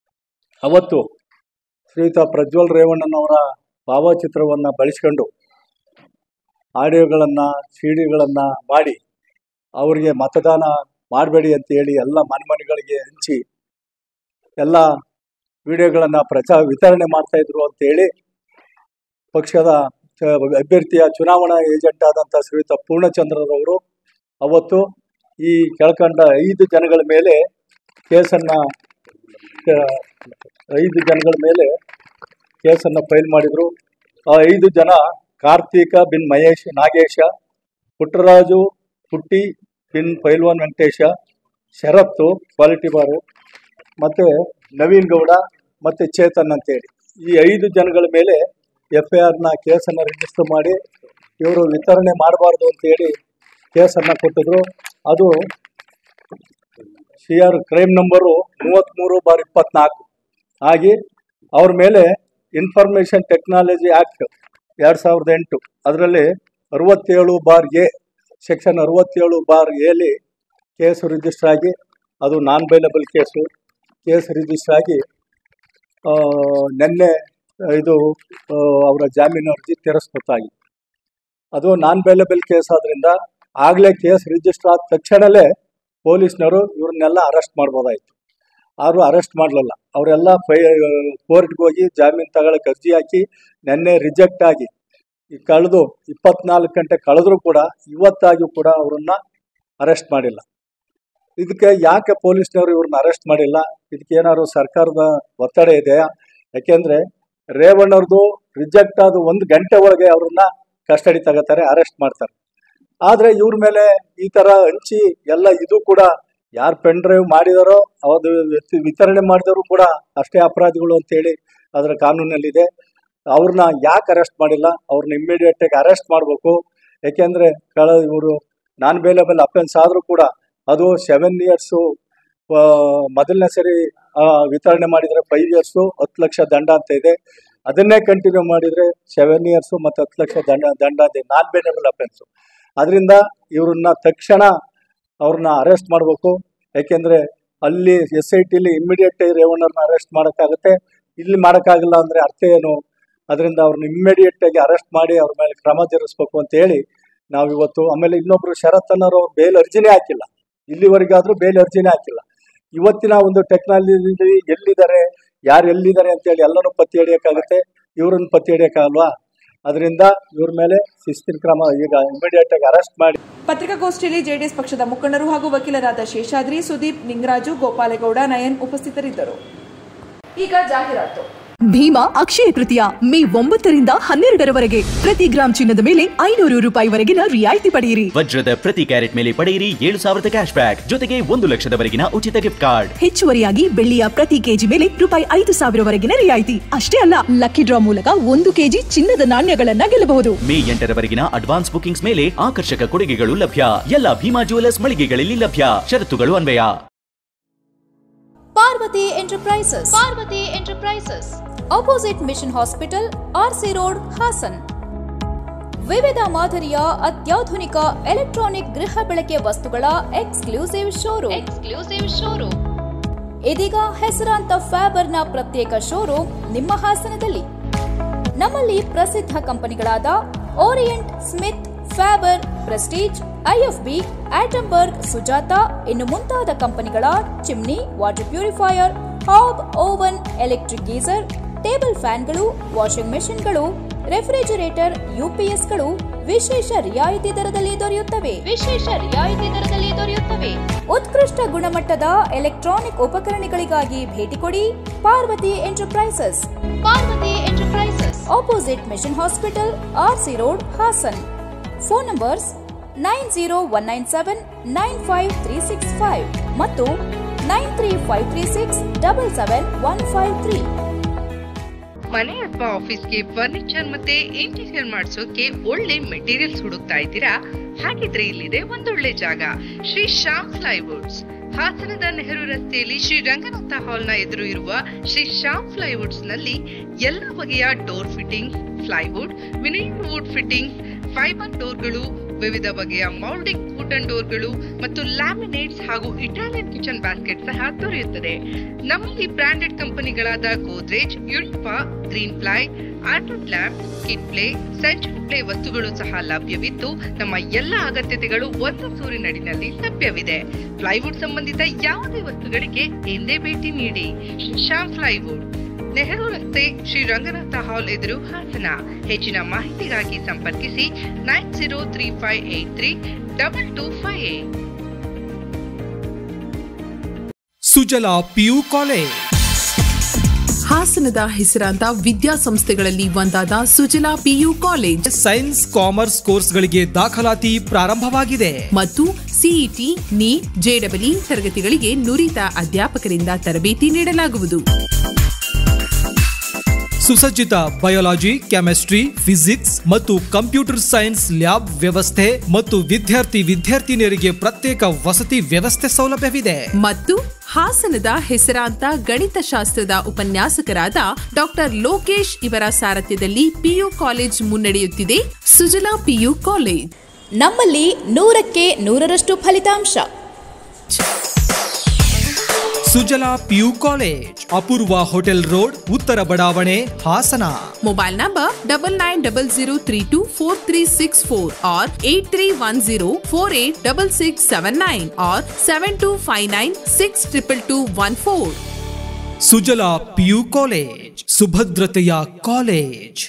ಅವತ್ತು ಶ್ರೀಯುತ ಪ್ರಜ್ವಲ್ ರೇವಣ್ಣನವರ ಭಾವಚಿತ್ರವನ್ನು ಬಳಸ್ಕೊಂಡು ಆಡಿಯೋಗಳನ್ನು ಸಿ ಡಿಗಳನ್ನು ಮಾಡಿ ಅವರಿಗೆ ಮತದಾನ ಮಾಡಬೇಡಿ ಅಂತ ಹೇಳಿ ಎಲ್ಲ ಮನೆ ಮನೆಗಳಿಗೆ ಹಂಚಿ ಎಲ್ಲ ವಿಡಿಯೋಗಳನ್ನು ಪ್ರಚಾರ ವಿತರಣೆ ಮಾಡ್ತಾ ಇದ್ರು ಅಂತೇಳಿ ಪಕ್ಷದ ಚ- ಅಭ್ಯರ್ಥಿಯ ಚುನಾವಣಾ ಏಜೆಂಟ್ ಆದಂಥ ಶ್ರೀಯುತ ಪೂರ್ಣಚಂದ್ರರವರು ಅವತ್ತು ಈ ಕೆಳಕಂಡ ಐದು ಜನಗಳ ಮೇಲೆ ಕೇಸನ್ನು ಐದು ಜನಗಳ ಮೇಲೆ ಕೇಸನ್ನು ಫೈಲ್ ಮಾಡಿದರು ಆ ಐದು ಜನ ಕಾರ್ತೀಕ ಬಿನ್ ಮಹೇಶ್ ನಾಗೇಶ ಪುಟ್ಟರಾಜು ಪುಟ್ಟಿ ಬಿನ್ ಪೈಲ್ವಾನ್ ವೆಂಕಟೇಶ ಶರತ್ತು ಕ್ವಾಲಿಟಿ ಬಾರು ಮತ್ತು ನವೀನ್ ಗೌಡ ಮತ್ತು ಚೇತನ್ ಅಂತೇಳಿ ಈ ಐದು ಜನಗಳ ಮೇಲೆ ಎಫ್ ಐ ಆರ್ನ ಕೇಸನ್ನು ರಿಜಿಸ್ಟರ್ ಮಾಡಿ ಇವರು ವಿತರಣೆ ಮಾಡಬಾರ್ದು ಅಂತೇಳಿ ಕೇಸನ್ನು ಕೊಟ್ಟಿದ್ರು ಅದು ಸಿ ಆರ್ ಕ್ರೈಮ್ ನಂಬರು ಮೂವತ್ತ್ಮೂರು ಬಾರ್ ಇಪ್ಪತ್ನಾಲ್ಕು ಆಗಿ ಅವ್ರ ಮೇಲೆ ಇನ್ಫಾರ್ಮೇಷನ್ ಟೆಕ್ನಾಲಜಿ ಆ್ಯಕ್ಟ್ ಎರಡು ಸಾವಿರದ ಎಂಟು ಅದರಲ್ಲಿ ಅರವತ್ತೇಳು ಬಾರ್ ಎ ಸೆಕ್ಷನ್ ಅರವತ್ತೇಳು ಬಾರ್ ಎಲಿ ಕೇಸು ರಿಜಿಸ್ಟರ್ ಆಗಿ ಅದು non bailable case case register ಆಗಿ ಆ, ನಿನ್ನೆ ಇದು ಆ, ಅವರ ಜಾಮೀನು ಅರ್ಜಿ ತಿರಸ್ಕೃತ ಆಗಿದೆ ಅದು ನಾನ್ ಬೈಲಬಲ್ ಕೇಸ್ ಆದ್ರಿಂದ ಆಗಲೇ ಕೇಸ್ ರಿಜಿಸ್ಟರ್ ಆದ ತಕ್ಷಣವೇ ಪೊಲೀಸ್ನವರು ಇವ್ರನ್ನೆಲ್ಲ ಅರೆಸ್ಟ್ ಮಾಡ್ಬೋದಾಯಿತು ಯಾರು ಅರೆಸ್ಟ್ ಮಾಡಲಿಲ್ಲ ಅವರೆಲ್ಲ ಫೈ ಕೋರ್ಟ್ಗೆ ಹೋಗಿ ಜಾಮೀನು ತಗೊಳಕ್ಕೆ ಅರ್ಜಿ ಹಾಕಿ ನೆನ್ನೆ ರಿಜೆಕ್ಟ್ ಆಗಿ ಈ ಕಳೆದು ಇಪ್ಪತ್ನಾಲ್ಕು ಗಂಟೆ ಕಳೆದ್ರೂ ಕೂಡ ಇವತ್ತಾಗಿಯೂ ಕೂಡ ಅವರನ್ನ ಅರೆಸ್ಟ್ ಮಾಡಿಲ್ಲ ಇದಕ್ಕೆ ಯಾಕೆ ಪೊಲೀಸ್ನವರು ಇವ್ರನ್ನ ಅರೆಸ್ಟ್ ಮಾಡಿಲ್ಲ ಇದಕ್ಕೆ ಏನಾದ್ರು ಸರ್ಕಾರದ ಒತ್ತಡ ಇದೆಯಾ ಯಾಕೆಂದ್ರೆ ರೇವಣ್ಣವ್ರದ್ದು ರಿಜೆಕ್ಟ್ ಆದ ಒಂದು ಗಂಟೆ ಒಳಗೆ ಅವ್ರನ್ನ ಕಸ್ಟಡಿ ತಗೋತಾರೆ ಅರೆಸ್ಟ್ ಮಾಡ್ತಾರೆ ಆದ್ರೆ ಇವ್ರ ಮೇಲೆ ಈ ತರ ಹಂಚಿ ಎಲ್ಲ ಇದು ಕೂಡ ಯಾರು ಪೆನ್ ಡ್ರೈವ್ ಮಾಡಿದಾರೋ ಅದು ವಿತರಣೆ ಮಾಡಿದವರು ಕೂಡ ಅಷ್ಟೇ ಅಪರಾಧಿಗಳು ಅಂತೇಳಿ ಅದರ ಕಾನೂನಲ್ಲಿದೆ ಅವ್ರನ್ನ ಯಾಕೆ ಅರೆಸ್ಟ್ ಮಾಡಿಲ್ಲ ಅವ್ರನ್ನ ಇಮ್ಮಿಡಿಯೇಟ್ ಆಗಿ ಅರೆಸ್ಟ್ ಮಾಡಬೇಕು ಯಾಕೆಂದ್ರೆ ಕಳ ಇವರು ನಾನ್ ಬೇಲೆಬಲ್ ಅಫೆನ್ಸ್ ಆದ್ರೂ ಕೂಡ ಅದು ಸೆವೆನ್ ಇಯರ್ಸು ಮೊದಲನೇ ಸರಿ ಆ, ವಿತರಣೆ ಮಾಡಿದ್ರೆ ಫೈವ್ ಇಯರ್ಸು ಹತ್ತು ಲಕ್ಷ ದಂಡ ಅಂತ ಇದೆ ಅದನ್ನೇ ಕಂಟಿನ್ಯೂ ಮಾಡಿದ್ರೆ ಸೆವೆನ್ ಇಯರ್ಸು ಮತ್ತು ಹತ್ತು ಲಕ್ಷ ದಂಡ ದಂಡ ಇದೆ ನಾನ್ ಬೇಲೆಬಲ್ ಅಫೆನ್ಸು ಅದರಿಂದ ಇವ್ರನ್ನ ತಕ್ಷಣ ಅವ್ರನ್ನ ಅರೆಸ್ಟ್ ಮಾಡಬೇಕು ಯಾಕೆಂದ್ರೆ ಅಲ್ಲಿ ಎಸ್ ಐ ಟಿಲಿ ಇಮ್ಮಿಡಿಯೇಟ್ ರೇವಣ್ಣವ್ರನ್ನ ಅರೆಸ್ಟ್ ಮಾಡೋಕ್ಕಾಗುತ್ತೆ ಇಲ್ಲಿ ಮಾಡೋಕ್ಕಾಗಲ್ಲ ಅಂದ್ರೆ ಅರ್ಥ ಏನು ಅದರಿಂದ ಅವ್ರನ್ನ ಇಮ್ಮಿಡಿಯೇಟ್ ಆಗಿ ಅರೆಸ್ಟ್ ಮಾಡಿ ಅವ್ರ ಮೇಲೆ ಕ್ರಮ ಜರುಗಿಸ್ಬೇಕು ಅಂತ ಹೇಳಿ ನಾವು ಇವತ್ತು ಆಮೇಲೆ ಇನ್ನೊಬ್ರು ಶರತ್ ಅನ್ನೋರು ಅವ್ರು ಬೇಲ್ ಅರ್ಜಿನೇ ಹಾಕಿಲ್ಲ ಇಲ್ಲಿವರೆಗಾದ್ರೂ ಬೇಲ್ ಅರ್ಜಿನೇ ಹಾಕಿಲ್ಲ ಇವತ್ತಿನ ಒಂದು ಟೆಕ್ನಾಲಜಿ ಎಲ್ಲಿದ್ದಾರೆ ಯಾರು ಎಲ್ಲಿದ್ದಾರೆ ಅಂತೇಳಿ ಎಲ್ಲನೂ ಪತ್ತೆ ಹಿಡಿಯೋಕ್ಕಾಗುತ್ತೆ ಇವ್ರನ್ನ ಪತ್ತೆ ಹಿಡಿಯೋಕ್ಕಾಗಲ್ವಾ ಅದರಿಂದ ಇವ್ರ ಮೇಲೆ ಶಿಸ್ತಿನ ಕ್ರಮ ಈಗ ಇಮಿಡಿಯೇಟ್ ಆಗಿ ಅರೆಸ್ಟ್ ಮಾಡಿ ಪತ್ರಿಕಾಗೋಷ್ಠಿಯಲ್ಲಿ ಜೆಡಿಎಸ್ ಪಕ್ಷದ ಮುಖಂಡರು ಹಾಗೂ ವಕೀಲರಾದ ಶೇಷಾದ್ರಿ ಸುದೀಪ್ ನಿಂಗರಾಜು ಗೋಪಾಲೇಗೌಡ ನಯನ್ ಉಪಸ್ಥಿತರಿದ್ದರು ಈಗ ಜಾಹೀರಾತು ಭೀಮಾ ಅಕ್ಷಯ ತೃತೀಯ ಮೇ ಒಂಬತ್ತರಿಂದ ಹನ್ನೆರಡರವರೆಗೆ ಪ್ರತಿ ಗ್ರಾಂ ಚಿನ್ನದ ಮೇಲೆ ಐನೂರು ರೂಪಾಯಿವರೆಗಿನ ರಿಯಾಯಿತಿ ಪಡೆಯಿರಿ ವಜ್ರದ ಪ್ರತಿ ಕ್ಯಾರೆಟ್ ಮೇಲೆ ಪಡೆಯಿರಿ ಏಳು ಸಾವಿರದ ಕ್ಯಾಶ್ ಬ್ಯಾಕ್ ಜೊತೆಗೆ ಒಂದು ಲಕ್ಷದವರೆಗಿನ ಉಚಿತ ಗಿಫ್ಟ್ ಕಾರ್ಡ್ ಹೆಚ್ಚುವರಿಯಾಗಿ ಬೆಳ್ಳಿಯ ಪ್ರತಿ ಕೆಜಿ ಮೇಲೆ ರೂಪಾಯಿ ಐದು ಸಾವಿರವರೆಗಿನ ರಿಯಾಯಿತಿ ಅಷ್ಟೇ ಅಲ್ಲ ಲಕ್ಕಿ ಡ್ರಾ ಮೂಲಕ ಒಂದು ಕೆಜಿ ಚಿನ್ನದ ನಾಣ್ಯಗಳನ್ನ ಗೆಲ್ಲಬಹುದು ಮೇ ಎಂಟರವರೆಗಿನ ಅಡ್ವಾನ್ಸ್ ಬುಕಿಂಗ್ಸ್ ಮೇಲೆ ಆಕರ್ಷಕ ಕೊಡುಗೆಗಳು ಲಭ್ಯ ಎಲ್ಲ ಭೀಮಾ ಜುವೆಲರ್ಸ್ ಮಳಿಗೆಗಳಲ್ಲಿ ಲಭ್ಯ ಷರತ್ತುಗಳು ಅನ್ವಯ Parvathi enterprises Parvathi enterprises opposite mission hospital RC road Hassan ವಿವಿಧ ಮಾದರಿಯ ಅತ್ಯಾಧುನಿಕ ಎಲೆಕ್ಟ್ರಾನಿಕ್ ಗೃಹ ಬಳಕೆ ವಸ್ತುಗಳ ಎಕ್ಸ್ಕ್ಲೂಸಿವ್ ಶೋರೂಮ್ ಎಕ್ಸ್ಕ್ಲೂಸಿವ್ ಶೋರೂಮ್ ಇದೀಗ ಹೆಸರಾಂತ ಫ್ಯಾಬರ್ನ ಪ್ರತ್ಯೇಕ ಶೋರೂಮ್ ನಿಮ್ಮ ಹಾಸನದಲ್ಲಿ ನಮ್ಮಲ್ಲಿ ಪ್ರಸಿದ್ಧ ಕಂಪನಿಗಳಾದ Orient Smith Faber Prestige IFB Atomberg Sujata ಇನ್ನು ಮುಂತಾದ ಕಂಪನಿಗಳ chimney water purifier hob oven electric geyser table ಫ್ಯಾನ್ಗಳು ವಾಷಿಂಗ್ ಮೆಷಿನ್ಗಳು ರೆಫ್ರಿಜರೇಟರ್ ಯುಪಿಎಸ್ಗಳು ವಿಶೇಷ ರಿಯಾಯಿತಿ ದರದಲ್ಲಿ ದೊರೆಯುತ್ತವೆ ವಿಶೇಷ ರಿಯಾಯಿತಿ ದರದಲ್ಲಿ ದೊರೆಯುತ್ತವೆ ಉತ್ಕೃಷ್ಟ ಗುಣಮಟ್ಟದ ಎಲೆಕ್ಟ್ರಾನಿಕ್ ಉಪಕರಣಗಳಿಗಾಗಿ ಭೇಟಿ ಕೊಡಿ Parvathi enterprises Parvathi enterprises opposite mission hospital RC road Hassan phone numbers nine zero one nine seven nine five three six five ಮತ್ತು nine three five three six double seven one five three ಮನೆ ಅಥವಾ ಆಫೀಸ್ಗೆ ಫರ್ನಿಚರ್ ಮತ್ತೆ interior ಮಾಡಿಸೋಕೆ ಒಳ್ಳೆ materials ಹುಡುಕ್ತಾ ಇದ್ದೀರಾ ಹಾಗಿದ್ರೆ ಇಲ್ಲಿದೆ ಒಂದೊಳ್ಳೆ ಜಾಗ ಶ್ರೀ ಶ್ಯಾಮ್ ಫ್ಲೈವುಡ್ಸ್ ಹಾಸನದ ನೆಹರು ರಸ್ತೆಯಲ್ಲಿ ಶ್ರೀ ರಂಗನಾಥ ಹಾಲ್ನ ಎದುರು ಇರುವ ಶ್ರೀ ಶ್ಯಾಮ್ ಫ್ಲೈವುಡ್ಸ್ ನಲ್ಲಿ ಎಲ್ಲ ಬಗೆಯ door fitting plywood vinyl wood fitting fibre ಡೋರ್ಗಳು ವಿವಿಧ ಬಗೆಯ ಮೌಲ್ಡಿಂಗ್ ವುಡನ್ ಡೋರ್ಗಳು ಮತ್ತು ಲ್ಯಾಮಿನೇಟ್ಸ್ ಹಾಗೂ ಇಟಾಲಿಯನ್ ಕಿಚನ್ ಬ್ಯಾಸ್ಕೆಟ್ ಸಹ ದೊರೆಯುತ್ತದೆ ನಮ್ಮಲ್ಲಿ ಬ್ರಾಂಡೆಡ್ ಕಂಪನಿಗಳಾದ ಗೋದ್ರೇಜ್ ಯುನಿಫಾ ಗ್ರೀನ್ ಪ್ಲೈ ಆರ್ಟನ್ ಲ್ಯಾಬ್ ಕಿಡ್ ಪ್ಲೇ ಸೆಂಚುರಿ ಪ್ಲೇ ವಸ್ತುಗಳು ಸಹ ಲಭ್ಯವಿದ್ದು ನಮ್ಮ ಎಲ್ಲ ಅಗತ್ಯತೆಗಳು ಒಂದು ಸೂರಿನಡಿನಲ್ಲಿ ಲಭ್ಯವಿದೆ ಪ್ಲೈವುಡ್ ಸಂಬಂಧಿತ ಯಾವುದೇ ವಸ್ತುಗಳಿಗೆ ಎಂದೇ ಭೇಟಿ ನೀಡಿ ಶ್ಯಾಮ್ ಪ್ಲೈವುಡ್ ನೆಹರು ರಸ್ತೆ ಶ್ರೀ ರಂಗನಾಥ ಹಾಲ್ ಎದುರು ಹಾಸನ ಹೆಚ್ಚಿನ ಮಾಹಿತಿಗಾಗಿ ಸಂಪರ್ಕಿಸಿ nine zero three five eight three double two five eight Sujala PU college ಹಾಸನದ ಹೆಸರಾಂತ ವಿದ್ಯಾಸಂಸ್ಥೆಗಳಲ್ಲಿ ಒಂದಾದ Sujala PU college science commerce ಕೋರ್ಸ್ಗಳಿಗೆ ದಾಖಲಾತಿ ಪ್ರಾರಂಭವಾಗಿದೆ ಮತ್ತು ಸಿಇಟಿ ನೀಟ್ ಜೆಡಬ್ಲ್ಇ ತರಗತಿಗಳಿಗೆ ನುರಿತ ಅಧ್ಯಾಪಕರಿಂದ ತರಬೇತಿ ನೀಡಲಾಗುವುದು ಸುಸಜ್ಜಿತ ಬಯೋಲಾಜಿ ಕೆಮಿಸ್ಟ್ರಿ ಫಿಸಿಕ್ಸ್ ಮತ್ತು ಕಂಪ್ಯೂಟರ್ ಸೈನ್ಸ್ ಲ್ಯಾಬ್ ವ್ಯವಸ್ಥೆ ಮತ್ತು ವಿದ್ಯಾರ್ಥಿ ವಿದ್ಯಾರ್ಥಿನಿಯರಿಗೆ ಪ್ರತ್ಯೇಕ ವಸತಿ ವ್ಯವಸ್ಥೆ ಸೌಲಭ್ಯವಿದೆ ಮತ್ತು ಹಾಸನದ ಹೆಸರಾಂತ ಗಣಿತಶಾಸ್ತ್ರದ ಉಪನ್ಯಾಸಕರಾದ ಡಾಕ್ಟರ್ ಲೋಕೇಶ್ ಇವರ ಸಾರಥ್ಯದಲ್ಲಿ ಪಿಯು ಕಾಲೇಜ್ ಮುನ್ನಡೆಯುತ್ತಿದೆ ಸುಜಲಾ ಪಿಯು ಕಾಲೇಜ್ ನಮ್ಮಲ್ಲಿ ನೂರಕ್ಕೆ ನೂರರಷ್ಟು ಫಲಿತಾಂಶ Sujala PU college Apoorva hotel road ಉತ್ತರ ಬಡಾವಣೆ Hassan Mobile number double nine double zero three two four three six four or eight three one zero four eight double six seven nine or seven two five nine six triple two one four. Sujala PU college ಸುಭದ್ರತೆಯ college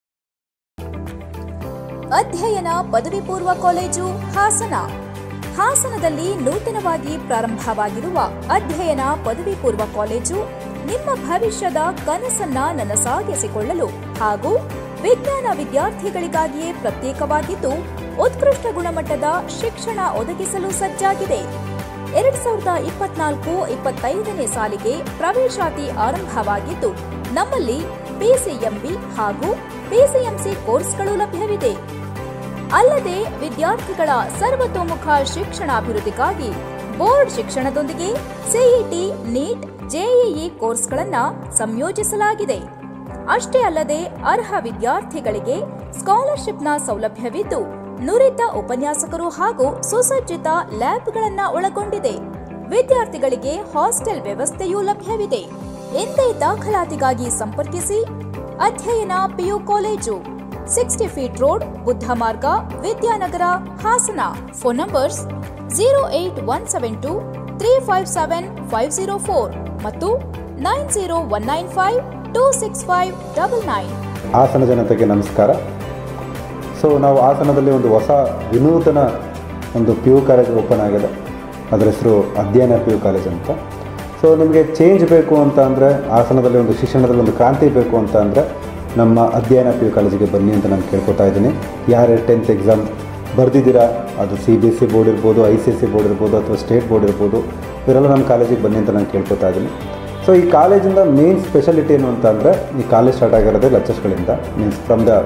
Adhyayana ಪದವಿ ಪೂರ್ವ college Hassan ಹಾಸನದಲ್ಲಿ ನೂತನವಾಗಿ ಪ್ರಾರಂಭವಾಗಿರುವ ಅಧ್ಯಯನ ಪದವಿ ಪೂರ್ವ college ನಿಮ್ಮ ಭವಿಷ್ಯದ ಕನಸನ್ನ ನನಸಾಗಿಸಿಕೊಳ್ಳಲು ಹಾಗೂ ವಿಜ್ಞಾನ ವಿದ್ಯಾರ್ಥಿಗಳಿಗಾಗಿಯೇ ಪ್ರತ್ಯೇಕವಾಗಿದ್ದು ಉತ್ಕೃಷ್ಟ ಗುಣಮಟ್ಟದ ಶಿಕ್ಷಣ ಒದಗಿಸಲು ಸಜ್ಜಾಗಿದೆ ಎರಡ್ ಸಾವಿರದ ಇಪ್ಪತ್ನಾಲ್ಕು ಇಪ್ಪತ್ತೈದನೇ ಸಾಲಿಗೆ ಪ್ರವೇಶಾತಿ ಆರಂಭವಾಗಿದ್ದು ನಮ್ಮಲ್ಲಿ ಪಿಸಿಎಂಬಿ ಹಾಗೂ ಪಿಸಿಎಂಸಿ ಕೋರ್ಸ್ಗಳು ಲಭ್ಯವಿದೆ ಅಲ್ಲದೆ ವಿದ್ಯಾರ್ಥಿಗಳ ಸರ್ವತೋಮುಖ ಶಿಕ್ಷಣಾಭಿವೃದ್ಧಿಗಾಗಿ ಬೋರ್ಡ್ ಶಿಕ್ಷಣದೊಂದಿಗೆ ಸಿಇಟಿ ನೀಟ್ ಜೆಇಇ ಕೋರ್ಸ್ಗಳನ್ನು ಸಂಯೋಜಿಸಲಾಗಿದೆ ಅಷ್ಟೇ ಅಲ್ಲದೆ ಅರ್ಹ ವಿದ್ಯಾರ್ಥಿಗಳಿಗೆ ಸ್ಕಾಲರ್ಶಿಪ್ನ ಸೌಲಭ್ಯವಿದ್ದು ನುರಿತ ಉಪನ್ಯಾಸಕರು ಹಾಗೂ ಸುಸಜ್ಜಿತ ಲ್ಯಾಬ್ಗಳನ್ನು ಒಳಗೊಂಡಿದೆ ವಿದ್ಯಾರ್ಥಿಗಳಿಗೆ ಹಾಸ್ಟೆಲ್ ವ್ಯವಸ್ಥೆಯೂ ಲಭ್ಯವಿದೆ ಎಂದೇ ದಾಖಲಾತಿಗಾಗಿ ಸಂಪರ್ಕಿಸಿ Adhyayana PU college sixty feet road Buddha Marga Vidyanagar Hassan phone numbers zero eight one seven two three five seven five zero four ಮತ್ತು nine zero one nine five two six five double nine Hassan ಜನತೆಗೆ ನಮಸ್ಕಾರ ಸೊ ನಾವು ಹಾಸನದಲ್ಲಿ ಒಂದು ಹೊಸ ವಿನೂತನ ಒಂದು ಪಿ ಯು ಕಾಲೇಜ್ ಓಪನ್ ಆಗಿದೆ ಅದರ ಹೆಸರು ಅಧ್ಯಯನ ಪಿ ಯು ಕಾಲೇಜ್ ಅಂತ ಸೊ ನಿಮಗೆ ಚೇಂಜ್ ಬೇಕು ಅಂತ ಅಂದರೆ ಹಾಸನದಲ್ಲಿ ಒಂದು ಶಿಕ್ಷಣದಲ್ಲಿ ಒಂದು ಕ್ರಾಂತಿ ಬೇಕು ಅಂತ ಅಂದರೆ ನಮ್ಮ ಅಧ್ಯಯನ ಪಿ ಯು ಕಾಲೇಜಿಗೆ ಬನ್ನಿ ಅಂತ ನಾನು ಕೇಳ್ಕೊತಾ ಇದ್ದೀನಿ ಯಾರು ಟೆಂತ್ ಎಕ್ಸಾಮ್ ಬರೆದಿದ್ದೀರಾ ಅದು C B S C board ಇರ್ಬೋದು I C S C board ಇರ್ಬೋದು ಅಥವಾ ಸ್ಟೇಟ್ ಬೋರ್ಡ್ ಇರ್ಬೋದು ಇವರೆಲ್ಲ ನಮ್ಮ ಕಾಲೇಜಿಗೆ ಬನ್ನಿ ಅಂತ ನಾನು ಕೇಳ್ಕೊತಾ ಇದ್ದೀನಿ ಸೊ ಈ ಕಾಲೇಜಿಂದ ಮೇನ್ ಸ್ಪೆಷಾಲಿಟಿ ಏನು ಅಂತ ಅಂದರೆ ಈ ಕಾಲೇಜ್ ಸ್ಟಾರ್ಟ್ ಆಗಿರೋದೇ ಲೆಕ್ಚರ್ಸ್ಗಳಿಂದ means from the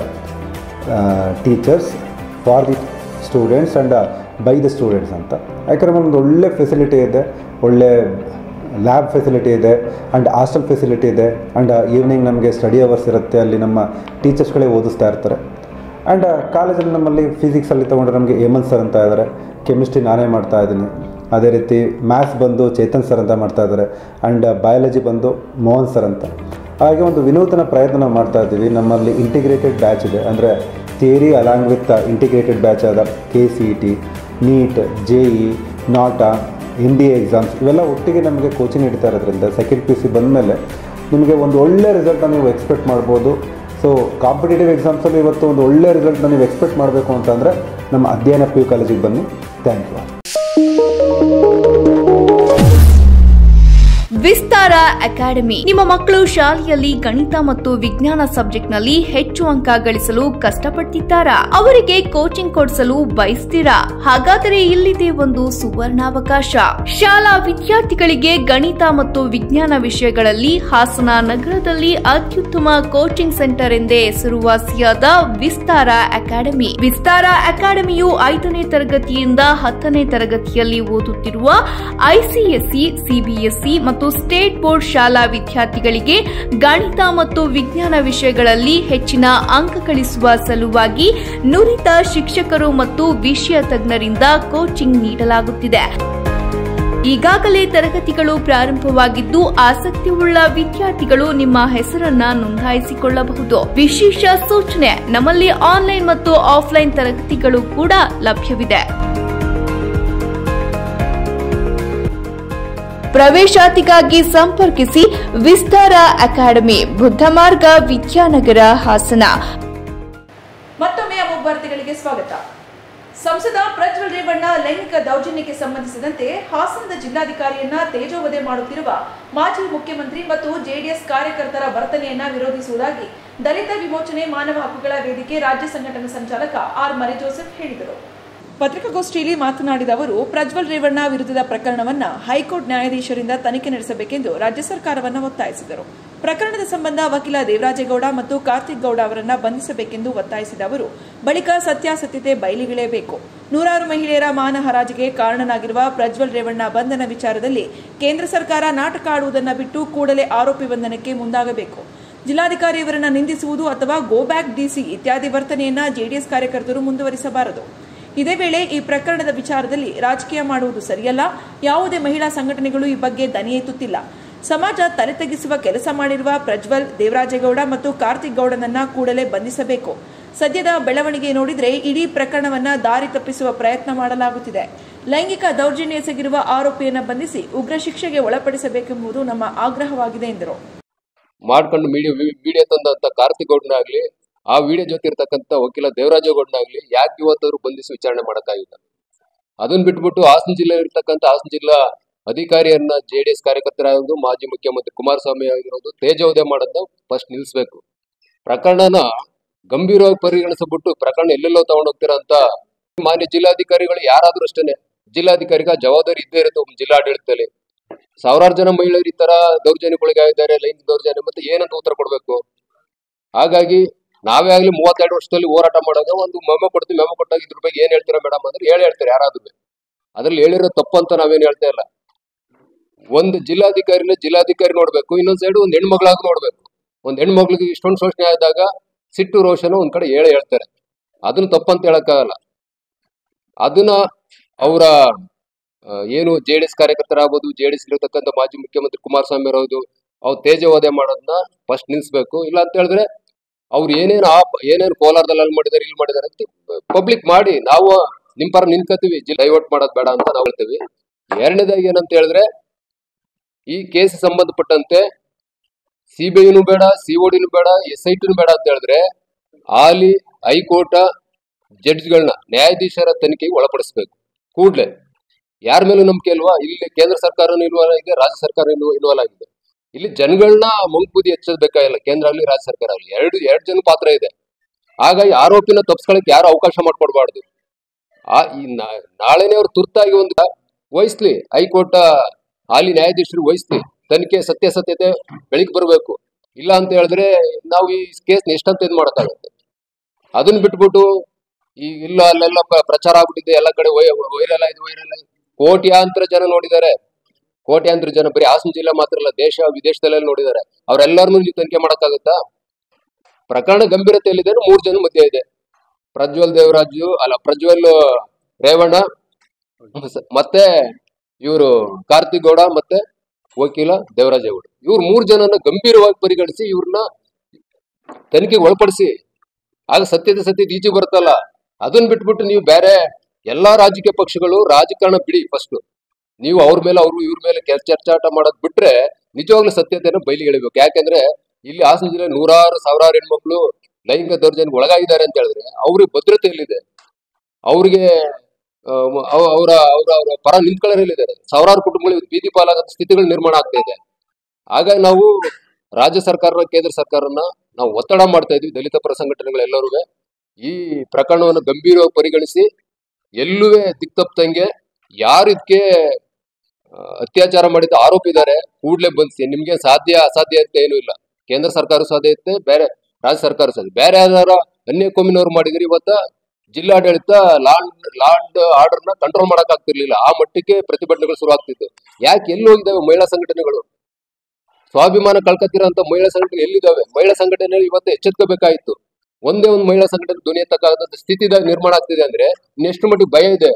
teachers for the students and by the students ಅಂತ ಯಾಕಂದರೆ ಒಂದು ಒಳ್ಳೆ ಫೆಸಿಲಿಟಿ ಇದೆ ಒಳ್ಳೆ ಲ್ಯಾಬ್ ಫೆಸಿಲಿಟಿ ಇದೆ ಆ್ಯಂಡ್ ಹಾಸ್ಟೆಲ್ ಫೆಸಿಲಿಟಿ ಇದೆ ಆ್ಯಂಡ್ ಈವ್ನಿಂಗ್ ನಮಗೆ ಸ್ಟಡಿ ಅವರ್ಸ್ ಇರುತ್ತೆ ಅಲ್ಲಿ ನಮ್ಮ ಟೀಚರ್ಸ್ಗಳೇ ಓದಿಸ್ತಾ ಇರ್ತಾರೆ ಆ್ಯಂಡ್ ಕಾಲೇಜಲ್ಲಿ ನಮ್ಮಲ್ಲಿ ಫಿಸಿಕ್ಸಲ್ಲಿ ತೊಗೊಂಡ್ರೆ ನಮಗೆ ಹೇಮಂತ್ ಸರ್ ಅಂತ ಇದ್ದಾರೆ ಕೆಮಿಸ್ಟ್ರಿ ನಾನೇ ಮಾಡ್ತಾ ಇದ್ದೀನಿ ಅದೇ ರೀತಿ ಮ್ಯಾಥ್ಸ್ ಬಂದು ಚೇತನ್ ಸರ್ ಅಂತ ಮಾಡ್ತಾ ಇದ್ದಾರೆ ಆ್ಯಂಡ್ ಬಯಾಲಜಿ ಬಂದು ಮೋಹನ್ ಸರ್ ಅಂತ ಹಾಗೆ ಒಂದು ವಿನೂತನ ಪ್ರಯತ್ನ ನಾವು ಮಾಡ್ತಾ ಇದ್ದೀವಿ ನಮ್ಮಲ್ಲಿ ಇಂಟಿಗ್ರೇಟೆಡ್ ಬ್ಯಾಚ್ ಇದೆ ಅಂದರೆ theory along with integrated batch ಆದ K C E T NEET J E NATA N D A exams ಇವೆಲ್ಲ ಒಟ್ಟಿಗೆ ನಮಗೆ ಕೋಚಿಂಗ್ ನೀಡ್ತಾ ಇರೋದ್ರಿಂದ ಸೆಕೆಂಡ್ ಪಿ ಯು ಸಿ ಬಂದಮೇಲೆ ನಿಮಗೆ ಒಂದು ಒಳ್ಳೆ ರಿಸಲ್ಟನ್ನು ನೀವು ಎಕ್ಸ್ಪೆಕ್ಟ್ ಮಾಡ್ಬೋದು ಸೊ ಕಾಂಪಿಟೇಟಿವ್ ಎಕ್ಸಾಮ್ಸಲ್ಲಿ ಇವತ್ತು ಒಂದು ಒಳ್ಳೆ ರಿಸಲ್ಟ್ನ ನೀವು ಎಕ್ಸ್ಪೆಕ್ಟ್ ಮಾಡಬೇಕು ಅಂತಂದರೆ ನಮ್ಮ ಅಧ್ಯಯನ ಪಿ ಯು ಕಾಲೇಜಿಗೆ ಬನ್ನಿ ಥ್ಯಾಂಕ್ ಯು ವಿಸ್ತಾರ ಅಕಾಡೆಮಿ ನಿಮ್ಮ ಮಕ್ಕಳು ಶಾಲೆಯಲ್ಲಿ ಗಣಿತ ಮತ್ತು ವಿಜ್ಞಾನ ಸಬ್ಜೆಕ್ಟ್ನಲ್ಲಿ ಹೆಚ್ಚು ಅಂಕ ಗಳಿಸಲು ಕಷ್ಟಪಡ್ತಿದ್ದಾರಾ ಅವರಿಗೆ ಕೋಚಿಂಗ್ ಕೊಡಿಸಲು ಬಯಸ್ತೀರಾ ಹಾಗಾದರೆ ಇಲ್ಲಿದೆ ಒಂದು ಸುವರ್ಣಾವಕಾಶ ಶಾಲಾ ವಿದ್ಯಾರ್ಥಿಗಳಿಗೆ ಗಣಿತ ಮತ್ತು ವಿಜ್ಞಾನ ವಿಷಯಗಳಲ್ಲಿ ಹಾಸನ ನಗರದಲ್ಲಿ ಅತ್ಯುತ್ತಮ ಕೋಚಿಂಗ್ ಸೆಂಟರ್ ಎಂದೇ ಹೆಸರುವಾಸಿಯಾದ ವಿಸ್ತಾರ ಅಕಾಡೆಮಿ ವಿಸ್ತಾರ ಅಕಾಡೆಮಿಯು ಐದನೇ ತರಗತಿಯಿಂದ ಹತ್ತನೇ ತರಗತಿಯಲ್ಲಿ ಓದುತ್ತಿರುವ ಐಸಿಎಸ್ಸಿ ಸಿಬಿಎಸ್ಇ ಮತ್ತು ಸ್ಟೇಟ್ ಬೋರ್ಡ್ ಶಾಲಾ ವಿದ್ಯಾರ್ಥಿಗಳಿಗೆ ಗಣಿತ ಮತ್ತು ವಿಜ್ಞಾನ ವಿಷಯಗಳಲ್ಲಿ ಹೆಚ್ಚಿನ ಅಂಕ ಗಳಿಸುವ ಸಲುವಾಗಿ ನುರಿತ ಶಿಕ್ಷಕರು ಮತ್ತು ವಿಷಯ ತಜ್ಞರಿಂದ ಕೋಚಿಂಗ್ ನೀಡಲಾಗುತ್ತಿದೆ ಈಗಾಗಲೇ ತರಗತಿಗಳು ಪ್ರಾರಂಭವಾಗಿದ್ದು ಆಸಕ್ತಿಯುಳ್ಳ ವಿದ್ಯಾರ್ಥಿಗಳು ನಿಮ್ಮ ಹೆಸರನ್ನ ನೋಂದಾಯಿಸಿಕೊಳ್ಳಬಹುದು ವಿಶೇಷ ಸೂಚನೆ ನಮ್ಮಲ್ಲಿ ಆನ್ಲೈನ್ ಮತ್ತು ಆಫ್ಲೈನ್ ತರಗತಿಗಳು ಕೂಡ ಲಭ್ಯವಿದೆ ಪ್ರವೇಶಾತಿಗಾಗಿ ಸಂಪರ್ಕಿಸಿ ವಿಸ್ತಾರ ಅಕಾಡೆಮಿ ಬುದ್ಧಮಾರ್ಗ ವಿದ್ಯಾನಗರ ಹಾಸನ ಮತ್ತೊಮ್ಮೆ ಮುಖ್ವಾರ್ತೆಗಳಿಗೆ ಸ್ವಾಗತ ಸಂಸದ ಪ್ರಜ್ವಲ್ ರೇವಣ್ಣ ಲೈಂಗಿಕ ದೌರ್ಜನ್ಯಕ್ಕೆ ಸಂಬಂಧಿಸಿದಂತೆ ಹಾಸನದ ಜಿಲ್ಲಾಧಿಕಾರಿಯನ್ನ ತೇಜೋವಧೆ ಮಾಡುತ್ತಿರುವ ಮಾಜಿ ಮುಖ್ಯಮಂತ್ರಿ ಮತ್ತು ಜೆಡಿಎಸ್ ಕಾರ್ಯಕರ್ತರ ವರ್ತನೆಯನ್ನ ವಿರೋಧಿಸುವುದಾಗಿ ದಲಿತ ವಿಮೋಚನೆ ಮಾನವ ಹಕ್ಕುಗಳ ವೇದಿಕೆ ರಾಜ್ಯ ಸಂಘಟನಾ ಸಂಚಾಲಕ ಆರ್ ಮರಿ ಜೋಸೆಫ್ ಹೇಳಿದರು ಪತ್ರಿಕಾಗೋಷ್ಠಿಯಲ್ಲಿ ಮಾತನಾಡಿದ ಅವರು ಪ್ರಜ್ವಲ್ ರೇವಣ್ಣ ವಿರುದ್ಧದ ಪ್ರಕರಣವನ್ನ ಹೈಕೋರ್ಟ್ ನ್ಯಾಯಾಧೀಶರಿಂದ ತನಿಖೆ ನಡೆಸಬೇಕೆಂದು ರಾಜ್ಯ ಸರ್ಕಾರವನ್ನು ಒತ್ತಾಯಿಸಿದರು ಪ್ರಕರಣದ ಸಂಬಂಧ ವಕೀಲ ದೇವರಾಜೇಗೌಡ ಮತ್ತು ಕಾರ್ತಿಕ್ ಗೌಡ ಅವರನ್ನ ಬಂಧಿಸಬೇಕೆಂದು ಒತ್ತಾಯಿಸಿದ ಅವರು ಬಳಿಕ ಸತ್ಯಾಸತ್ಯತೆ ಬಯಲಿಗಿಳಿಯಬೇಕು ನೂರಾರು ಮಹಿಳೆಯರ ಮಾನ ಹರಾಜಿಗೆ ಕಾರಣನಾಗಿರುವ ಪ್ರಜ್ವಲ್ ರೇವಣ್ಣ ಬಂಧನ ವಿಚಾರದಲ್ಲಿ ಕೇಂದ್ರ ಸರ್ಕಾರ ನಾಟಕ ಆಡುವುದನ್ನು ಬಿಟ್ಟು ಕೂಡಲೇ ಆರೋಪಿ ಬಂಧನಕ್ಕೆ ಮುಂದಾಗಬೇಕು ಜಿಲ್ಲಾಧಿಕಾರಿಯವರನ್ನ ನಿಂದಿಸುವುದು ಅಥವಾ ಗೋ ಬ್ಯಾಕ್ ಡಿಸಿ ಇತ್ಯಾದಿ ವರ್ತನೆಯನ್ನ ಜೆಡಿಎಸ್ ಕಾರ್ಯಕರ್ತರು ಮುಂದುವರಿಸಬಾರದು ಇದೇ ವೇಳೆ ಈ ಪ್ರಕರಣದ ವಿಚಾರದಲ್ಲಿ ರಾಜಕೀಯ ಮಾಡುವುದು ಸರಿಯಲ್ಲ ಯಾವುದೇ ಮಹಿಳಾ ಸಂಘಟನೆಗಳು ಈ ಬಗ್ಗೆ ದನಿ ಎತ್ತುತ್ತಿಲ್ಲ ಸಮಾಜ ತಲೆ ತಗ್ಗಿಸುವ ಕೆಲಸ ಮಾಡಿರುವ ಪ್ರಜ್ವಲ್ ದೇವರಾಜೇಗೌಡ ಮತ್ತು ಕಾರ್ತಿಕ್ ಗೌಡನನ್ನ ಕೂಡಲೇ ಬಂಧಿಸಬೇಕು ಸದ್ಯದ ಬೆಳವಣಿಗೆ ನೋಡಿದ್ರೆ ಇಡೀ ಪ್ರಕರಣವನ್ನ ದಾರಿ ತಪ್ಪಿಸುವ ಪ್ರಯತ್ನ ಮಾಡಲಾಗುತ್ತಿದೆ ಲೈಂಗಿಕ ದೌರ್ಜನ್ಯ ಎಸಗಿರುವ ಆರೋಪಿಯನ್ನ ಬಂಧಿಸಿ ಉಗ್ರ ಶಿಕ್ಷೆಗೆ ಒಳಪಡಿಸಬೇಕೆಂಬುದು ನಮ್ಮ ಆಗ್ರಹವಾಗಿದೆ ಎಂದರು ಮಾಡ್ಕೊಂಡು ಮೀಡಿಯೋ ವಿಡಿಯೋ ತಂದಂತ ಕಾರ್ತಿಕ್ ಗೌಡ್ನಾಗ್ಲಿ ಆ ವಿಡಿಯೋ ಜೊತೆ ಇರ್ತಕ್ಕಂಥ ವಕೀಲ ದೇವರಾಜೇಗೌಡನಾಗ್ಲಿ ಯಾಕೆ ಇವತ್ತವರು ಬಂಧಿಸಿ ವಿಚಾರಣೆ ಮಾಡೋಕ್ಕಾಗಿಲ್ಲ ಅದನ್ನ ಬಿಟ್ಬಿಟ್ಟು ಹಾಸನ ಜಿಲ್ಲೆ ಇರ್ತಕ್ಕಂಥ ಹಾಸನ ಜಿಲ್ಲಾ ಅಧಿಕಾರಿಯನ್ನ ಜೆ ಡಿ ಎಸ್ ಕಾರ್ಯಕರ್ತರಾಗಿರೋದು ಮಾಜಿ ಮುಖ್ಯಮಂತ್ರಿ ಕುಮಾರಸ್ವಾಮಿ ಆಗಿರೋದು ತೇಜೋದಯ ಮಾಡೋದನ್ನ ಫಸ್ಟ್ ನಿಲ್ಲಿಸ್ಬೇಕು ಪ್ರಕರಣನ ಗಂಭೀರವಾಗಿ ಪರಿಗಣಿಸ್ಬಿಟ್ಟು ಪ್ರಕರಣ ಎಲ್ಲೆಲ್ಲೋ ತಗೊಂಡೋಗ್ತೀರಾ ಅಂತ ಮಾನ್ಯ ಜಿಲ್ಲಾಧಿಕಾರಿಗಳು ಯಾರಾದ್ರೂ ಅಷ್ಟೇನೆ ಜಿಲ್ಲಾಧಿಕಾರಿಗ ಜವಾಬ್ದಾರಿ ಇದ್ದೇ ಇರುತ್ತೆ ಒಬ್ಬ ಜಿಲ್ಲಾಡಳಿತದಲ್ಲಿ ಸಾವಿರಾರು ಜನ ಮಹಿಳೆಯರು ಈ ತರ ದೌರ್ಜನ್ಯಕ್ಕೊಳಗಾಗಿದ್ದಾರೆ ಲೈಂಗಿಕ ದೌರ್ಜನ್ಯ ಮತ್ತೆ ಏನಂತ ಉತ್ತರ ಕೊಡ್ಬೇಕು ಹಾಗಾಗಿ ನಾವೇ ಆಗ್ಲಿ ಮೂವತ್ತೆರಡು ವರ್ಷದಲ್ಲಿ ಹೋರಾಟ ಮಾಡೋದು ಒಂದು ಮೆಮೊ ಕೊಡ್ತೀವಿ ಮೆಮೊ ಕೊಟ್ಟಾಗ ಇದ್ರ ಬಗ್ಗೆ ಏನ್ ಹೇಳ್ತೀರಾ ಮೇಡಮ್ ಅಂದ್ರೆ ಹೇಳಿ ಹೇಳ್ತಾರೆ ಯಾರಾದ್ರೂ ಅದ್ರಲ್ಲಿ ಹೇಳಿರೋ ತಪ್ಪು ಅಂತ ನಾವೇನ್ ಹೇಳ್ತಾ ಇಲ್ಲ ಒಂದು ಜಿಲ್ಲಾಧಿಕಾರಿನ ಜಿಲ್ಲಾಧಿಕಾರಿ ನೋಡ್ಬೇಕು ಇನ್ನೊಂದ್ ಸೈಡ್ ಒಂದ್ ಹೆಣ್ಮಗಳಾಗಿ ನೋಡ್ಬೇಕು ಒಂದ್ ಹೆಣ್ಮಗ್ಳಿಗೆ ಇಷ್ಟೊಂದು ಶೋಷಣೆ ಆದಾಗ ಸಿಟ್ಟು ರೋಷನ ಒಂದ್ ಕಡೆ ಹೇಳೇ ಹೇಳ್ತಾರೆ ಅದನ್ನ ತಪ್ಪಂತ ಹೇಳಕ್ಕಾಗಲ್ಲ ಅದನ್ನ ಅವರ ಏನು ಜೆ ಡಿ ಎಸ್ ಕಾರ್ಯಕರ್ತರಾಗ್ಬೋದು ಜೆ ಡಿ ಎಸ್ ಇರತಕ್ಕಂಥ ಮಾಜಿ ಮುಖ್ಯಮಂತ್ರಿ ಕುಮಾರಸ್ವಾಮಿ ಅವರದು ಅವ್ರು ತೇಜವಾದೆ ಮಾಡೋದನ್ನ ಫಸ್ಟ್ ನಿಲ್ಸ್ಬೇಕು ಇಲ್ಲ ಅಂತ ಹೇಳಿದ್ರೆ ಅವ್ರು ಏನೇನು ಆ ಏನೇನು ಕೋಲಾರದಲ್ಲಿ ಅಲ್ಲಿ ಮಾಡಿದಾರೆ ಇಲ್ಲಿ ಮಾಡಿದಾರೆ ಅಂತ ಪಬ್ಲಿಕ್ ಮಾಡಿ ನಾವು ನಿಮ್ ಪರ ನಿಂತ್ಕೋತೀವಿ ಡೈವರ್ಟ್ ಮಾಡೋದ್ ಬೇಡ ಅಂತ ನಾವು ಹೇಳ್ತೀವಿ ಎರಡನೇದಾಗಿ ಏನಂತ ಹೇಳಿದ್ರೆ ಈ ಕೇಸ್ ಸಂಬಂಧಪಟ್ಟಂತೆ ಸಿ ಬಿ ಐನು ಬೇಡ ಸಿ ಡಿನು ಬೇಡ ಎಸ್ ಐ ಟಿನು ಬೇಡ ಅಂತ ಹೇಳಿದ್ರೆ ಹಾಲಿ ಹೈಕೋರ್ಟ್ ಜಡ್ಜ್ಗಳನ್ನ ನ್ಯಾಯಾಧೀಶರ ತನಿಖೆಗೆ ಒಳಪಡಿಸ್ಬೇಕು ಕೂಡ್ಲೆ ಯಾರ ಮೇಲೂ ನಂಬಿಕೆ ಇಲ್ವಾ ಇಲ್ಲಿ ಕೇಂದ್ರ ಸರ್ಕಾರನೂ ಇನ್ವಾಲ್ವ್ ಆಗಿದೆ ರಾಜ್ಯ ಸರ್ಕಾರ ಇನ್ವಾಲ್ವ್ ಆಗಿದೆ ಇಲ್ಲಿ ಜನಗಳನ್ನ ಮಂಗ್ಬುದಿ ಹೆಚ್ಚಬೇಕಾಗಿಲ್ಲ ಕೇಂದ್ರ ಆಗಲಿ ರಾಜ್ಯ ಸರ್ಕಾರ ಆಗಲಿ ಎರಡು ಎರಡು ಜನ ಪಾತ್ರ ಇದೆ ಹಾಗಾಗಿ ಆರೋಪಿನ ತಪ್ಪಿಸ್ಕೊಳಕ್ಕೆ ಯಾರು ಅವಕಾಶ ಮಾಡ್ಕೊಡ್ಬಾರ್ದು ಆ ಈ ನಾ- ನಾಳೆನೇ ಅವ್ರು ತುರ್ತಾಗಿ ಒಂದು ವಹಿಸ್ಲಿ ಹೈಕೋರ್ಟ್ ಹಾಲಿ ನ್ಯಾಯಾಧೀಶರು ವಹಿಸ್ಲಿ ತನಿಖೆ ಸತ್ಯಾಸತ್ಯತೆ ಬೆಳಿಗ್ಗೆ ಬರಬೇಕು ಇಲ್ಲ ಅಂತ ಹೇಳಿದ್ರೆ ನಾವು ಈ ಕೇಸ್ನ ಎಷ್ಟಂತ ಇದು ಮಾಡೋಕ್ಕಾಗುತ್ತೆ ಅದನ್ನ ಬಿಟ್ಬಿಟ್ಟು ಈ ಇಲ್ಲ ಅಲ್ಲೆಲ್ಲ ಪ್ರ- ಪ್ರಚಾರ ಆಗ್ಬಿಟ್ಟಿದೆ ಎಲ್ಲ ಕಡೆ ವೈರಲ್ ಆಯ್ತು ವೈರಲ್ ಆಯ್ತು ಕೋಟ್ಯಾಂತರ ಜನ ನೋಡಿದ್ದಾರೆ ಕೋಟ್ಯಾಂತರ ಜನ ಬರೀ ಹಾಸನ ಜಿಲ್ಲೆ ಮಾತ್ರ ಅಲ್ಲ ದೇಶ ವಿದೇಶದಲ್ಲೆಲ್ಲ ನೋಡಿದ್ದಾರೆ ಅವ್ರೆಲ್ಲರನ್ನೂ ನೀವು ತನಿಖೆ ಮಾಡಕ್ಕಾಗುತ್ತಾ ಪ್ರಕರಣ ಗಂಭೀರತೆಯಲ್ಲಿದೆ ಮೂರ್ ಜನ ಮಧ್ಯೆ ಇದೆ ಪ್ರಜ್ವಲ್ ದೇವರಾಜು ಅಲ್ಲ ಪ್ರಜ್ವಲ್ ರೇವಣ್ಣ ಮತ್ತೆ ಇವರು ಕಾರ್ತಿಕ್ ಗೌಡ ಮತ್ತೆ ವಕೀಲ ದೇವರಾಜೇಗೌಡ ಇವ್ರು ಮೂರ್ ಜನನ ಗಂಭೀರವಾಗಿ ಪರಿಗಣಿಸಿ ಇವ್ರನ್ನ ತನಿಖೆಗೆ ಒಳಪಡಿಸಿ ಆಗ ಸತ್ಯದ ಸತ್ಯದ ಈಚೆ ಬರುತ್ತಲ್ಲ ಅದನ್ನ ಬಿಟ್ಬಿಟ್ಟು ನೀವು ಬೇರೆ ಎಲ್ಲಾ ರಾಜಕೀಯ ಪಕ್ಷಗಳು ರಾಜಕಾರಣ ಬಿಡಿ ಫಸ್ಟ್ ನೀವು ಅವ್ರ ಮೇಲೆ ಅವ್ರು ಇವ್ರ ಮೇಲೆ ಕೆಲ ಚರ್ಚಾಟ ಮಾಡೋದ್ ಬಿಟ್ರೆ ನಿಜವಾಗ್ಲೂ ಸತ್ಯತೆಯನ್ನು ಬಯಲಿಗೆ ಎಳಿಬೇಕು ಯಾಕೆಂದ್ರೆ ಇಲ್ಲಿ ಹಾಸನ ಜಿಲ್ಲೆ ನೂರಾರು ಸಾವಿರಾರು ಹೆಣ್ಮಕ್ಳು ಲೈಂಗಿಕ ದೌರ್ಜನ್ಯಕ್ಕೆ ಒಳಗಾಗಿದ್ದಾರೆ ಅಂತ ಹೇಳಿದ್ರೆ ಅವ್ರಿಗೆ ಭದ್ರತೆ ಎಲ್ಲಿದೆ ಅವ್ರಿಗೆ ಅವರ ಅವರ ಅವರ ಪರ ನಿಂತ್ಕೊಳ್ಳೋರಿದ್ದಾರೆ ಸಾವಿರಾರು ಕುಟುಂಬಗಳು ಇವತ್ತು ಬೀದಿ ಪಾಲಾಗೋ ಸ್ಥಿತಿಗಳು ನಿರ್ಮಾಣ ಆಗ್ತಾ ಇದೆ ಹಾಗಾಗಿ ನಾವು ರಾಜ್ಯ ಸರ್ಕಾರ ಕೇಂದ್ರ ಸರ್ಕಾರನ ನಾವು ಒತ್ತಡ ಮಾಡ್ತಾ ಇದ್ವಿ ದಲಿತ ಪರ ಸಂಘಟನೆಗಳೆಲ್ಲರೂ ಈ ಪ್ರಕರಣವನ್ನು ಗಂಭೀರವಾಗಿ ಪರಿಗಣಿಸಿ ಎಲ್ಲುವೇ ದಿಕ್ತಪ್ಪಂಗೆ ಯಾರು ಇದಕ್ಕೆ ಅತ್ಯಾಚಾರ ಮಾಡಿದ ಆರೋಪಿ ಇದ್ದಾರೆ ಕೂಡ್ಲೆ ಬಂಧಿಸಿ ನಿಮ್ಗೆ ಸಾಧ್ಯ ಅಸಾಧ್ಯ ಅಂತ ಏನೂ ಇಲ್ಲ ಕೇಂದ್ರ ಸರ್ಕಾರ ಸಾಧ್ಯ ಇರುತ್ತೆ ಬೇರೆ ರಾಜ್ಯ ಸರ್ಕಾರ ಸಾಧ್ಯ ಬೇರೆ ಯಾರು ಅನ್ಯ ಕೊಮ್ಮಿನವ್ರು ಮಾಡಿದ್ರೆ ಇವತ್ತ ಜಿಲ್ಲಾಡಳಿತ ಲಾಂಡ್ ಲಾಂಡ್ ಆರ್ಡರ್ ನ ಕಂಟ್ರೋಲ್ ಮಾಡಕ್ ಆಗ್ತಿರ್ಲಿಲ್ಲ ಆ ಮಟ್ಟಕ್ಕೆ ಪ್ರತಿಭಟನೆಗಳು ಶುರು ಆಗ್ತಿತ್ತು ಯಾಕೆ ಎಲ್ಲಿ ಹೋಗಿದ್ದಾವೆ ಮಹಿಳಾ ಸಂಘಟನೆಗಳು ಸ್ವಾಭಿಮಾನ ಕಳ್ಕತ್ತಿರೋಂಥ ಮಹಿಳಾ ಸಂಘಟನೆ ಎಲ್ಲಿದ್ದಾವೆ ಮಹಿಳಾ ಸಂಘಟನೆ ಇವತ್ತು ಎಚ್ಚೆತ್ಕೋಬೇಕಾಗಿತ್ತು ಒಂದೇ ಒಂದು ಮಹಿಳಾ ಸಂಘಟನೆ ಧ್ವನಿ ಎತ್ತಕ್ಕಾಗದ ಸ್ಥಿತಿದಾಗ ನಿರ್ಮಾಣ ಆಗ್ತಿದೆ ಅಂದ್ರೆ ಇನ್ನೆಷ್ಟು ಮಟ್ಟಿಗೆ ಭಯ ಇದೆ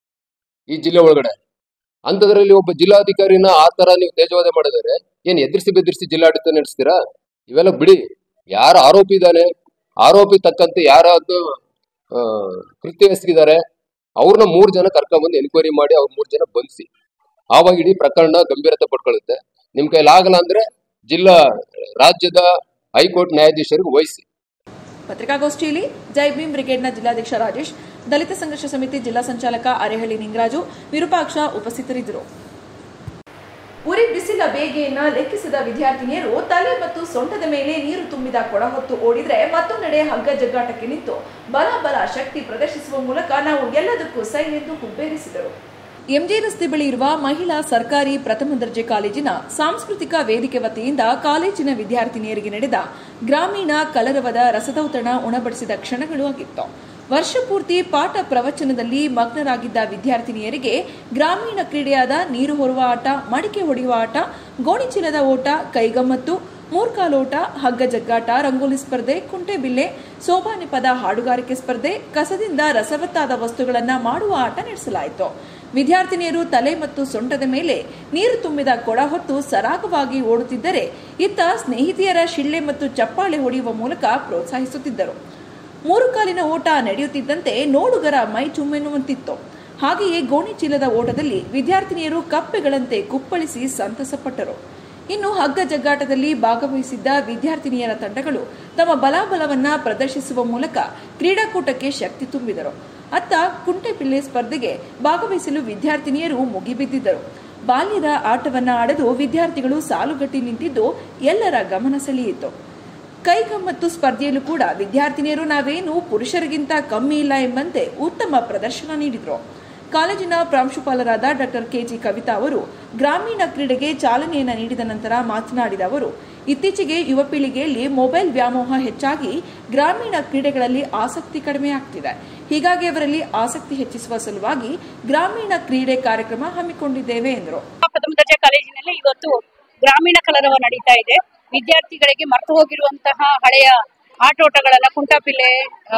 ಈ ಜಿಲ್ಲೆ ಒಳಗಡೆ ಅಂತದ್ರಲ್ಲಿ ಒಬ್ಬ ಜಿಲ್ಲಾಧಿಕಾರಿನ ಆ ತರ ನೀವು ತೇಜವಾದ ಮಾಡಿದರೆ ಏನ್ ಎದುರಿಸಿ ಬೆದರಿಸಿ ಜಿಲ್ಲಾಡಳಿತ ನಡೆಸ್ತೀರಾ ಇವೆಲ್ಲ ಬಿಡಿ ಯಾರು ಆರೋಪಿ ಇದ್ದಾನೆ ಆರೋಪಿ ತಕ್ಕಂತೆ ಯಾರಾದ್ರು ಆ, ಕೃತ್ಯ ಎಸಗಿದ್ದಾರೆ ಅವ್ರನ್ನ ಮೂರ್ ಜನ ಕರ್ಕೊಂಡ್ಬಂದು ಎನ್ಕ್ವೈರಿ ಮಾಡಿ ಅವ್ರ ಮೂರ್ ಜನ ಬಂಧಿಸಿ ಆವಾಗ ಇಡೀ ಪ್ರಕರಣ ಗಂಭೀರತೆ ಪಡ್ಕೊಳ್ಳುತ್ತೆ ನಿಮ್ ಕೈಲಿ ಆಗಲ್ಲ ಅಂದ್ರೆ ಜಿಲ್ಲಾ ರಾಜ್ಯದ ಹೈಕೋರ್ಟ್ ನ್ಯಾಯಾಧೀಶರಿಗೆ ವಹಿಸಿ ಪತ್ರಿಕಾಗೋಷ್ಠಿಯಲ್ಲಿ ಜೈ ಭೀಮ್ ಬ್ರಿಗೇಡ್ನ ಜಿಲ್ಲಾಧ್ಯಕ್ಷ ರಾಜೇಶ್ ದಲಿತ ಸಂಘರ್ಷ ಸಮಿತಿ ಜಿಲ್ಲಾ ಸಂಚಾಲಕ ಅರೆಹಳ್ಳಿ ನಿಂಗರಾಜು ವಿರೂಪಾಕ್ಷ ಉಪಸ್ಥಿತರಿದ್ದರು ಉರಿ ಬಿಸಿಲ ಬೇಗೆಯನ್ನ ಲೆಕ್ಕಿಸಿದ ವಿದ್ಯಾರ್ಥಿನಿಯರು ತಲೆ ಮತ್ತು ಸೊಂಟದ ಮೇಲೆ ನೀರು ತುಂಬಿದ ಕೊಡ ಹೊತ್ತು ಓಡಿದ್ರೆ ಮತ್ತೊಂದೆಡೆ ಹಗ್ಗ ಜಗ್ಗಾಟಕ್ಕೆ ನಿಂತು ಬಲ ಬಲ ಶಕ್ತಿ ಪ್ರದರ್ಶಿಸುವ ಮೂಲಕ ನಾವು ಎಲ್ಲದಕ್ಕೂ ಸೈ ಎಂದು ಹುಬ್ಬೇರಿಸಿದರು ಎಂಜಿ ರಸ್ತೆ ಬಳಿ ಇರುವ ಮಹಿಳಾ ಸರ್ಕಾರಿ ಪ್ರಥಮ ದರ್ಜೆ ಕಾಲೇಜಿನ ಸಾಂಸ್ಕೃತಿಕ ವೇದಿಕೆ ವತಿಯಿಂದ ಕಾಲೇಜಿನ ವಿದ್ಯಾರ್ಥಿನಿಯರಿಗೆ ನಡೆದ ಗ್ರಾಮೀಣ ಕಲರವದ ರಸದೌತಣ ಉಣಬಡಿಸಿದ ಕ್ಷಣಗಳು ಆಗಿತ್ತು ವರ್ಷ ಪೂರ್ತಿ ಪಾಠ ಪ್ರವಚನದಲ್ಲಿ ಮಗ್ನರಾಗಿದ್ದ ವಿದ್ಯಾರ್ಥಿನಿಯರಿಗೆ ಗ್ರಾಮೀಣ ಕ್ರೀಡೆಯಾದ ನೀರು ಹೊರುವ ಆಟ ಮಡಿಕೆ ಹೊಡೆಯುವ ಆಟ ಗೋಣಿಚೀಲದ ಓಟ ಕೈಗಮ್ಮತ್ತು ಮೂರ್ಕಾಲೋಟ ಹಗ್ಗ ಜಗ್ಗಾಟ ರಂಗೋಲಿ ಸ್ಪರ್ಧೆ ಕುಂಟೆಬಿಲ್ಲೆ ಸೋಬಾನೆ ಪದ ಹಾಡುಗಾರಿಕೆ ಸ್ಪರ್ಧೆ ಕಸದಿಂದ ರಸವತ್ತಾದ ವಸ್ತುಗಳನ್ನು ಮಾಡುವ ಆಟ ನಡೆಸಲಾಯಿತು ವಿದ್ಯಾರ್ಥಿನಿಯರು ತಲೆ ಮತ್ತು ಸೊಂಟದ ಮೇಲೆ ನೀರು ತುಂಬಿದ ಕೊಡ ಹೊತ್ತು ಸರಾಗವಾಗಿ ಓಡುತ್ತಿದ್ದರೆ ಇತ್ತ ಸ್ನೇಹಿತೆಯರ ಶಿಳ್ಳೆ ಮತ್ತು ಚಪ್ಪಾಳೆ ಹೊಡೆಯುವ ಮೂಲಕ ಪ್ರೋತ್ಸಾಹಿಸುತ್ತಿದ್ದರು ಮೂರು ಕಾಲಿನ ಓಟ ನಡೆಯುತ್ತಿದ್ದಂತೆ ನೋಡುಗರ ಮೈ ಚುಮ್ಮೆನ್ನುವಂತಿತ್ತು ಹಾಗೆಯೇ ಗೋಣಿ ಚೀಲದ ಓಟದಲ್ಲಿ ವಿದ್ಯಾರ್ಥಿನಿಯರು ಕಪ್ಪೆಗಳಂತೆ ಕುಪ್ಪಳಿಸಿ ಸಂತಸಪಟ್ಟರು ಇನ್ನು ಹಗ್ಗ ಜಗ್ಗಾಟದಲ್ಲಿ ಭಾಗವಹಿಸಿದ್ದ ವಿದ್ಯಾರ್ಥಿನಿಯರ ತಂಡಗಳು ತಮ್ಮ ಬಲಾಬಲವನ್ನ ಪ್ರದರ್ಶಿಸುವ ಮೂಲಕ ಕ್ರೀಡಾಕೂಟಕ್ಕೆ ಶಕ್ತಿ ತುಂಬಿದರು ಅತ್ತ ಕುಂಟೆಪಿಲ್ಲೆ ಸ್ಪರ್ಧೆಗೆ ಭಾಗವಹಿಸಲು ವಿದ್ಯಾರ್ಥಿನಿಯರು ಮುಗಿಬಿದ್ದಿದ್ದರು ಬಾಲ್ಯದ ಆಟವನ್ನ ಆಡಲು ವಿದ್ಯಾರ್ಥಿಗಳು ಸಾಲುಗಟ್ಟಿ ನಿಂತಿದ್ದು ಎಲ್ಲರ ಗಮನ ಸೆಳೆಯಿತು ಕೈಗಮ್ಮತ್ತು ಸ್ಪರ್ಧೆಯಲ್ಲೂ ಕೂಡ ವಿದ್ಯಾರ್ಥಿನಿಯರು ನಾವೇನು ಪುರುಷರಿಗಿಂತ ಕಮ್ಮಿ ಇಲ್ಲ ಎಂಬಂತೆ ಉತ್ತಮ ಪ್ರದರ್ಶನ ನೀಡಿದರು ಕಾಲೇಜಿನ ಪ್ರಾಂಶುಪಾಲರಾದ ಡಾಕ್ಟರ್ ಕೆಜಿ ಕವಿತಾ ಅವರು ಗ್ರಾಮೀಣ ಕ್ರೀಡೆಗೆ ಚಾಲನೆಯನ್ನ ನೀಡಿದ ನಂತರ ಮಾತನಾಡಿದ ಅವರು ಇತ್ತೀಚೆಗೆ ಯುವ ಪೀಳಿಗೆಯಲ್ಲಿ ಮೊಬೈಲ್ ವ್ಯಾಮೋಹ ಹೆಚ್ಚಾಗಿ ಗ್ರಾಮೀಣ ಕ್ರೀಡೆಗಳಲ್ಲಿ ಆಸಕ್ತಿ ಕಡಿಮೆಯಾಗ್ತಿದೆ ಹೀಗಾಗಿ ಅವರಲ್ಲಿ ಆಸಕ್ತಿ ಹೆಚ್ಚಿಸುವ ಸಲುವಾಗಿ ಗ್ರಾಮೀಣ ಕ್ರೀಡೆ ಕಾರ್ಯಕ್ರಮ ಹಮ್ಮಿಕೊಂಡಿದ್ದೇವೆ ಎಂದರು ಪ್ರಥಮ ದರ್ಜೆ ಕಾಲೇಜಿನಲ್ಲಿ ಇವತ್ತು ಗ್ರಾಮೀಣ ಕಲರವ ನಡೀತಾ ಇದೆ ವಿದ್ಯಾರ್ಥಿಗಳಿಗೆ ಮರೆತು ಹೋಗಿರುವಂತಹ ಹಳೆಯ ಆಟೋಟಗಳನ್ನ ಕುಂಟಾಪಿಲ್ಲೆ ಆ,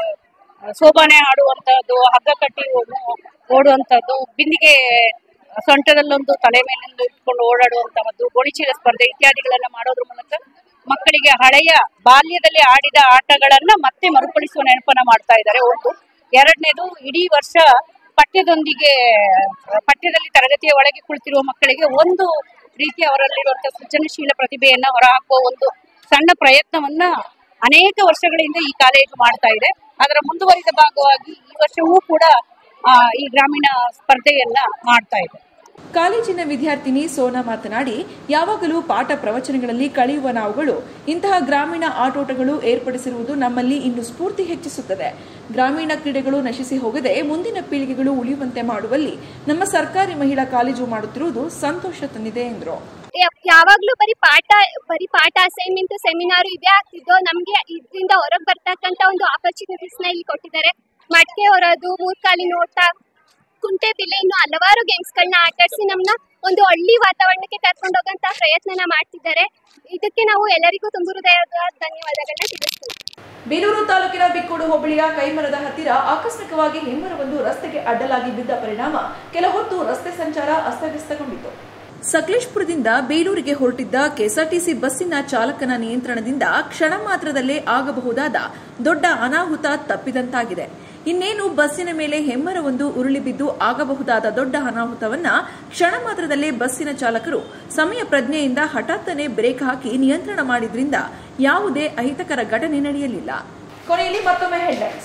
ಸೋಬಾನೆ ಆಡುವಂತಹದ್ದು ಹಗ್ಗ ಕಟ್ಟಿ ಓ- ಓಡುವಂತಹದ್ದು ಬಿಂದಿಗೆ ಸೊಂಟದಲ್ಲೊಂದು ತಲೆ ಮೇಲೊಂದು ಇಟ್ಕೊಂಡು ಓಡಾಡುವಂತಹದ್ದು ಗೋಣಿಚೀಲ ಸ್ಪರ್ಧೆ ಇತ್ಯಾದಿಗಳನ್ನ ಮಾಡೋದ್ರ ಮೂಲಕ ಮಕ್ಕಳಿಗೆ ಹಳೆಯ ಬಾಲ್ಯದಲ್ಲಿ ಆಡಿದ ಆಟಗಳನ್ನ ಮತ್ತೆ ಮರುಕಳಿಸುವ ನೆನಪನ್ನ ಮಾಡ್ತಾ ಇದ್ದಾರೆ ಒಂದು ಎರಡನೇದು ಇಡೀ ವರ್ಷ ಪಠ್ಯದೊಂದಿಗೆ ಪಠ್ಯದಲ್ಲಿ ತರಗತಿಯ ಒಳಗೆ ಕುಳಿತಿರುವ ಮಕ್ಕಳಿಗೆ ಒಂದು ರೀತಿ ಅವರಲ್ಲಿರುವಂತಹ ಸೃಜನಶೀಲ ಪ್ರತಿಭೆಯನ್ನ ಹೊರಹಾಕುವ ಒಂದು ಸಣ್ಣ ಪ್ರಯತ್ನವನ್ನ ಅನೇಕ ವರ್ಷಗಳಿಂದ ಈ ಕಾಲೇಜು ಮಾಡ್ತಾ ಇದೆ ಅದರ ಮುಂದುವರಿದ ಭಾಗವಾಗಿ ಈ ವರ್ಷವೂ ಕೂಡ ಆ, ಈ ಗ್ರಾಮೀಣ ಸ್ಪರ್ಧೆಯನ್ನ ಮಾಡ್ತಾ ಇದೆ ಕಾಲೇಜಿನ ವಿದ್ಯಾರ್ಥಿನಿ ಸೋನಾ ಮಾತನಾಡಿ ಯಾವಾಗಲೂ ಪಾಠ ಪ್ರವಚನಗಳಲ್ಲಿ ಕಳೆಯುವ ನಾವುಗಳು ಇಂತಹ ಗ್ರಾಮೀಣ ಆಟೋಟಗಳು ಏರ್ಪಡಿಸಿರುವುದು ನಮ್ಮಲ್ಲಿ ಇನ್ನು ಸ್ಫೂರ್ತಿ ಹೆಚ್ಚಿಸುತ್ತದೆ ಗ್ರಾಮೀಣ ಕ್ರೀಡೆಗಳು ನಶಿಸಿ ಹೋಗದೆ ಮುಂದಿನ ಪೀಳಿಗೆಗಳು ಉಳಿಯುವಂತೆ ಮಾಡುವಲ್ಲಿ ನಮ್ಮ ಸರ್ಕಾರಿ ಮಹಿಳಾ ಕಾಲೇಜು ಮಾಡುತ್ತಿರುವುದು ಸಂತೋಷ ತಂದಿದೆ ಎಂದರು ಯಾವಾಗ್ಲೂ ಬರೀ ಪಾಠ ಬರೀ ಪಾಠ ಅಸೈನ್ಮೆಂಟ್ ಸೆಮಿನಾರ್ ಇದೇ ಆಗ್ತಿದ್ದು ನಮ್ಗೆ ಇದರಿಂದ ಹೊರಗೆ ಬರ್ತಕ್ಕಂತ ಒಂದು ಆಪರ್ಚುನಿಟೀಸ್ ನ ಇಲ್ಲಿ ಕೊಟ್ಟಿದ್ದಾರೆ ಮಟ್ಕೆ ಹೊರೋದು ಮೂರ್ಕಾಲಿನ ಓಟ ಕುಂಟೆ ಬಿಲ್ಲೆ ಇನ್ನು ಹಲವಾರು ಗೇಮ್ಸ್ ಗಳನ್ನ ಆಟಾಡಿಸಿ ನಮ್ನ ಒಂದು ಹಳ್ಳಿ ವಾತಾವರಣಕ್ಕೆ ಕರ್ಕೊಂಡು ಹೋಗಂತ ಪ್ರಯತ್ನನ ಮಾಡ್ತಿದ್ದಾರೆ ಇದಕ್ಕೆ ನಾವು ಎಲ್ಲರಿಗೂ ತುಂಬ ಹೃದಯದ ಧನ್ಯವಾದಗಳನ್ನ ತಿಳಿಸ್ತೀವಿ ಬೇಲೂರು ತಾಲೂಕಿನ ಬಿಕ್ಕೋಡು ಹೋಬಳಿಯ ಕೈಮರದ ಹತ್ತಿರ ಆಕಸ್ಮಿಕವಾಗಿ ಹೆಮ್ಮರವೊಂದು ರಸ್ತೆಗೆ ಅಡ್ಡಲಾಗಿ ಬಿದ್ದ ಪರಿಣಾಮ ಕೆಲ ಹೊತ್ತು ರಸ್ತೆ ಸಂಚಾರ ಅಸ್ತವ್ಯಸ್ತಗೊಂಡಿತು ಸಕಲೇಶ್ಪುರದಿಂದ ಬೇಲೂರಿಗೆ ಹೊರಟಿದ್ದ ಕೆಎಸ್ಆರ್ಟಿಸಿ ಬಸ್ಸಿನ ಚಾಲಕನ ನಿಯಂತ್ರಣದಿಂದ ಕ್ಷಣ ಮಾತ್ರದಲ್ಲೇ ಆಗಬಹುದಾದ ದೊಡ್ಡ ಅನಾಹುತ ತಪ್ಪಿದಂತಾಗಿದೆ ಇನ್ನೇನು ಬಸ್ಸಿನ ಮೇಲೆ ಹೆಮ್ಮರವೊಂದು ಉರುಳಿ ಬಿದ್ದು ಆಗಬಹುದಾದ ದೊಡ್ಡ ಅನಾಹುತವನ್ನ ಕ್ಷಣ ಮಾತ್ರದಲ್ಲೇ ಬಸ್ಸಿನ ಚಾಲಕರು ಸಮಯ ಪ್ರಜ್ಞೆಯಿಂದ ಹಠಾತ್ತನೆ ಬ್ರೇಕ್ ಹಾಕಿ ನಿಯಂತ್ರಣ ಮಾಡಿದ್ರಿಂದ ಯಾವುದೇ ಅಹಿತಕರ ಘಟನೆ ನಡೆಯಲಿಲ್ಲ ಕೊನೆಯಲ್ಲಿ ಮತ್ತೊಮ್ಮೆ ಹೆಡ್ಲೈನ್ಸ್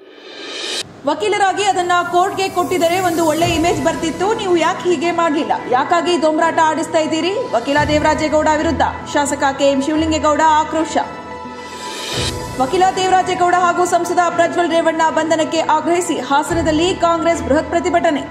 ವಕೀಲರಾಗಿ ಅದನ್ನ ಕೋರ್ಟ್ಗೆ ಕೊಟ್ಟಿದರೆ ಒಂದು ಒಳ್ಳೆ ಇಮೇಜ್ ಬರ್ತಿತ್ತು ನೀವು ಯಾಕೆ ಹೀಗೆ ಮಾಡಲಿಲ್ಲ ಯಾಕಾಗಿ ದೊಂಬರಾಟ ಆಡಿಸ್ತಾ ಇದ್ದೀರಿ ವಕೀಲ ದೇವರಾಜೇಗೌಡ ವಿರುದ್ಧ ಶಾಸಕ ಕೆಎಂ ಶಿವಲಿಂಗೇಗೌಡ ಆಕ್ರೋಶ ವಕೀಲ ದೇವರಾಜೇಗೌಡ ಹಾಗೂ ಸಂಸದ ಪ್ರಜ್ವಲ್ ರೇವಣ್ಣ ಬಂಧನಕ್ಕೆ ಆಗ್ರಹಿಸಿ ಹಾಸನದಲ್ಲಿ ಕಾಂಗ್ರೆಸ್ ಬೃಹತ್ ಪ್ರತಿಭಟನೆ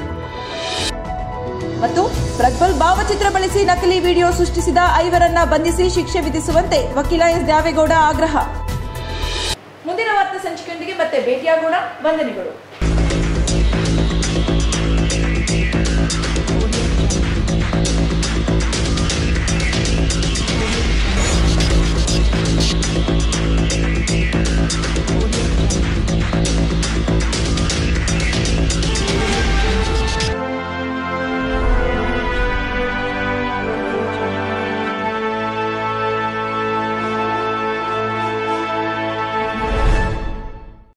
ಮತ್ತು ಪ್ರಜ್ವಲ್ ಭಾವಚಿತ್ರ ಬಳಸಿ ನಕಲಿ ವಿಡಿಯೋ ಸೃಷ್ಟಿಸಿದ ಐವರನ್ನ ಬಂಧಿಸಿ ಶಿಕ್ಷೆ ವಿಧಿಸುವಂತೆ ವಕೀಲ ಎಸ್ ದ್ಯಾವೇಗೌಡ ಆಗ್ರಹ ಮುಂದಿನ ವಾರ್ತಾ ಸಂಚಿಕೆಯೊಂದಿಗೆ ಮತ್ತೆ ಭೇಟಿಯಾಗೋಣ ವಂದನೆಗಳು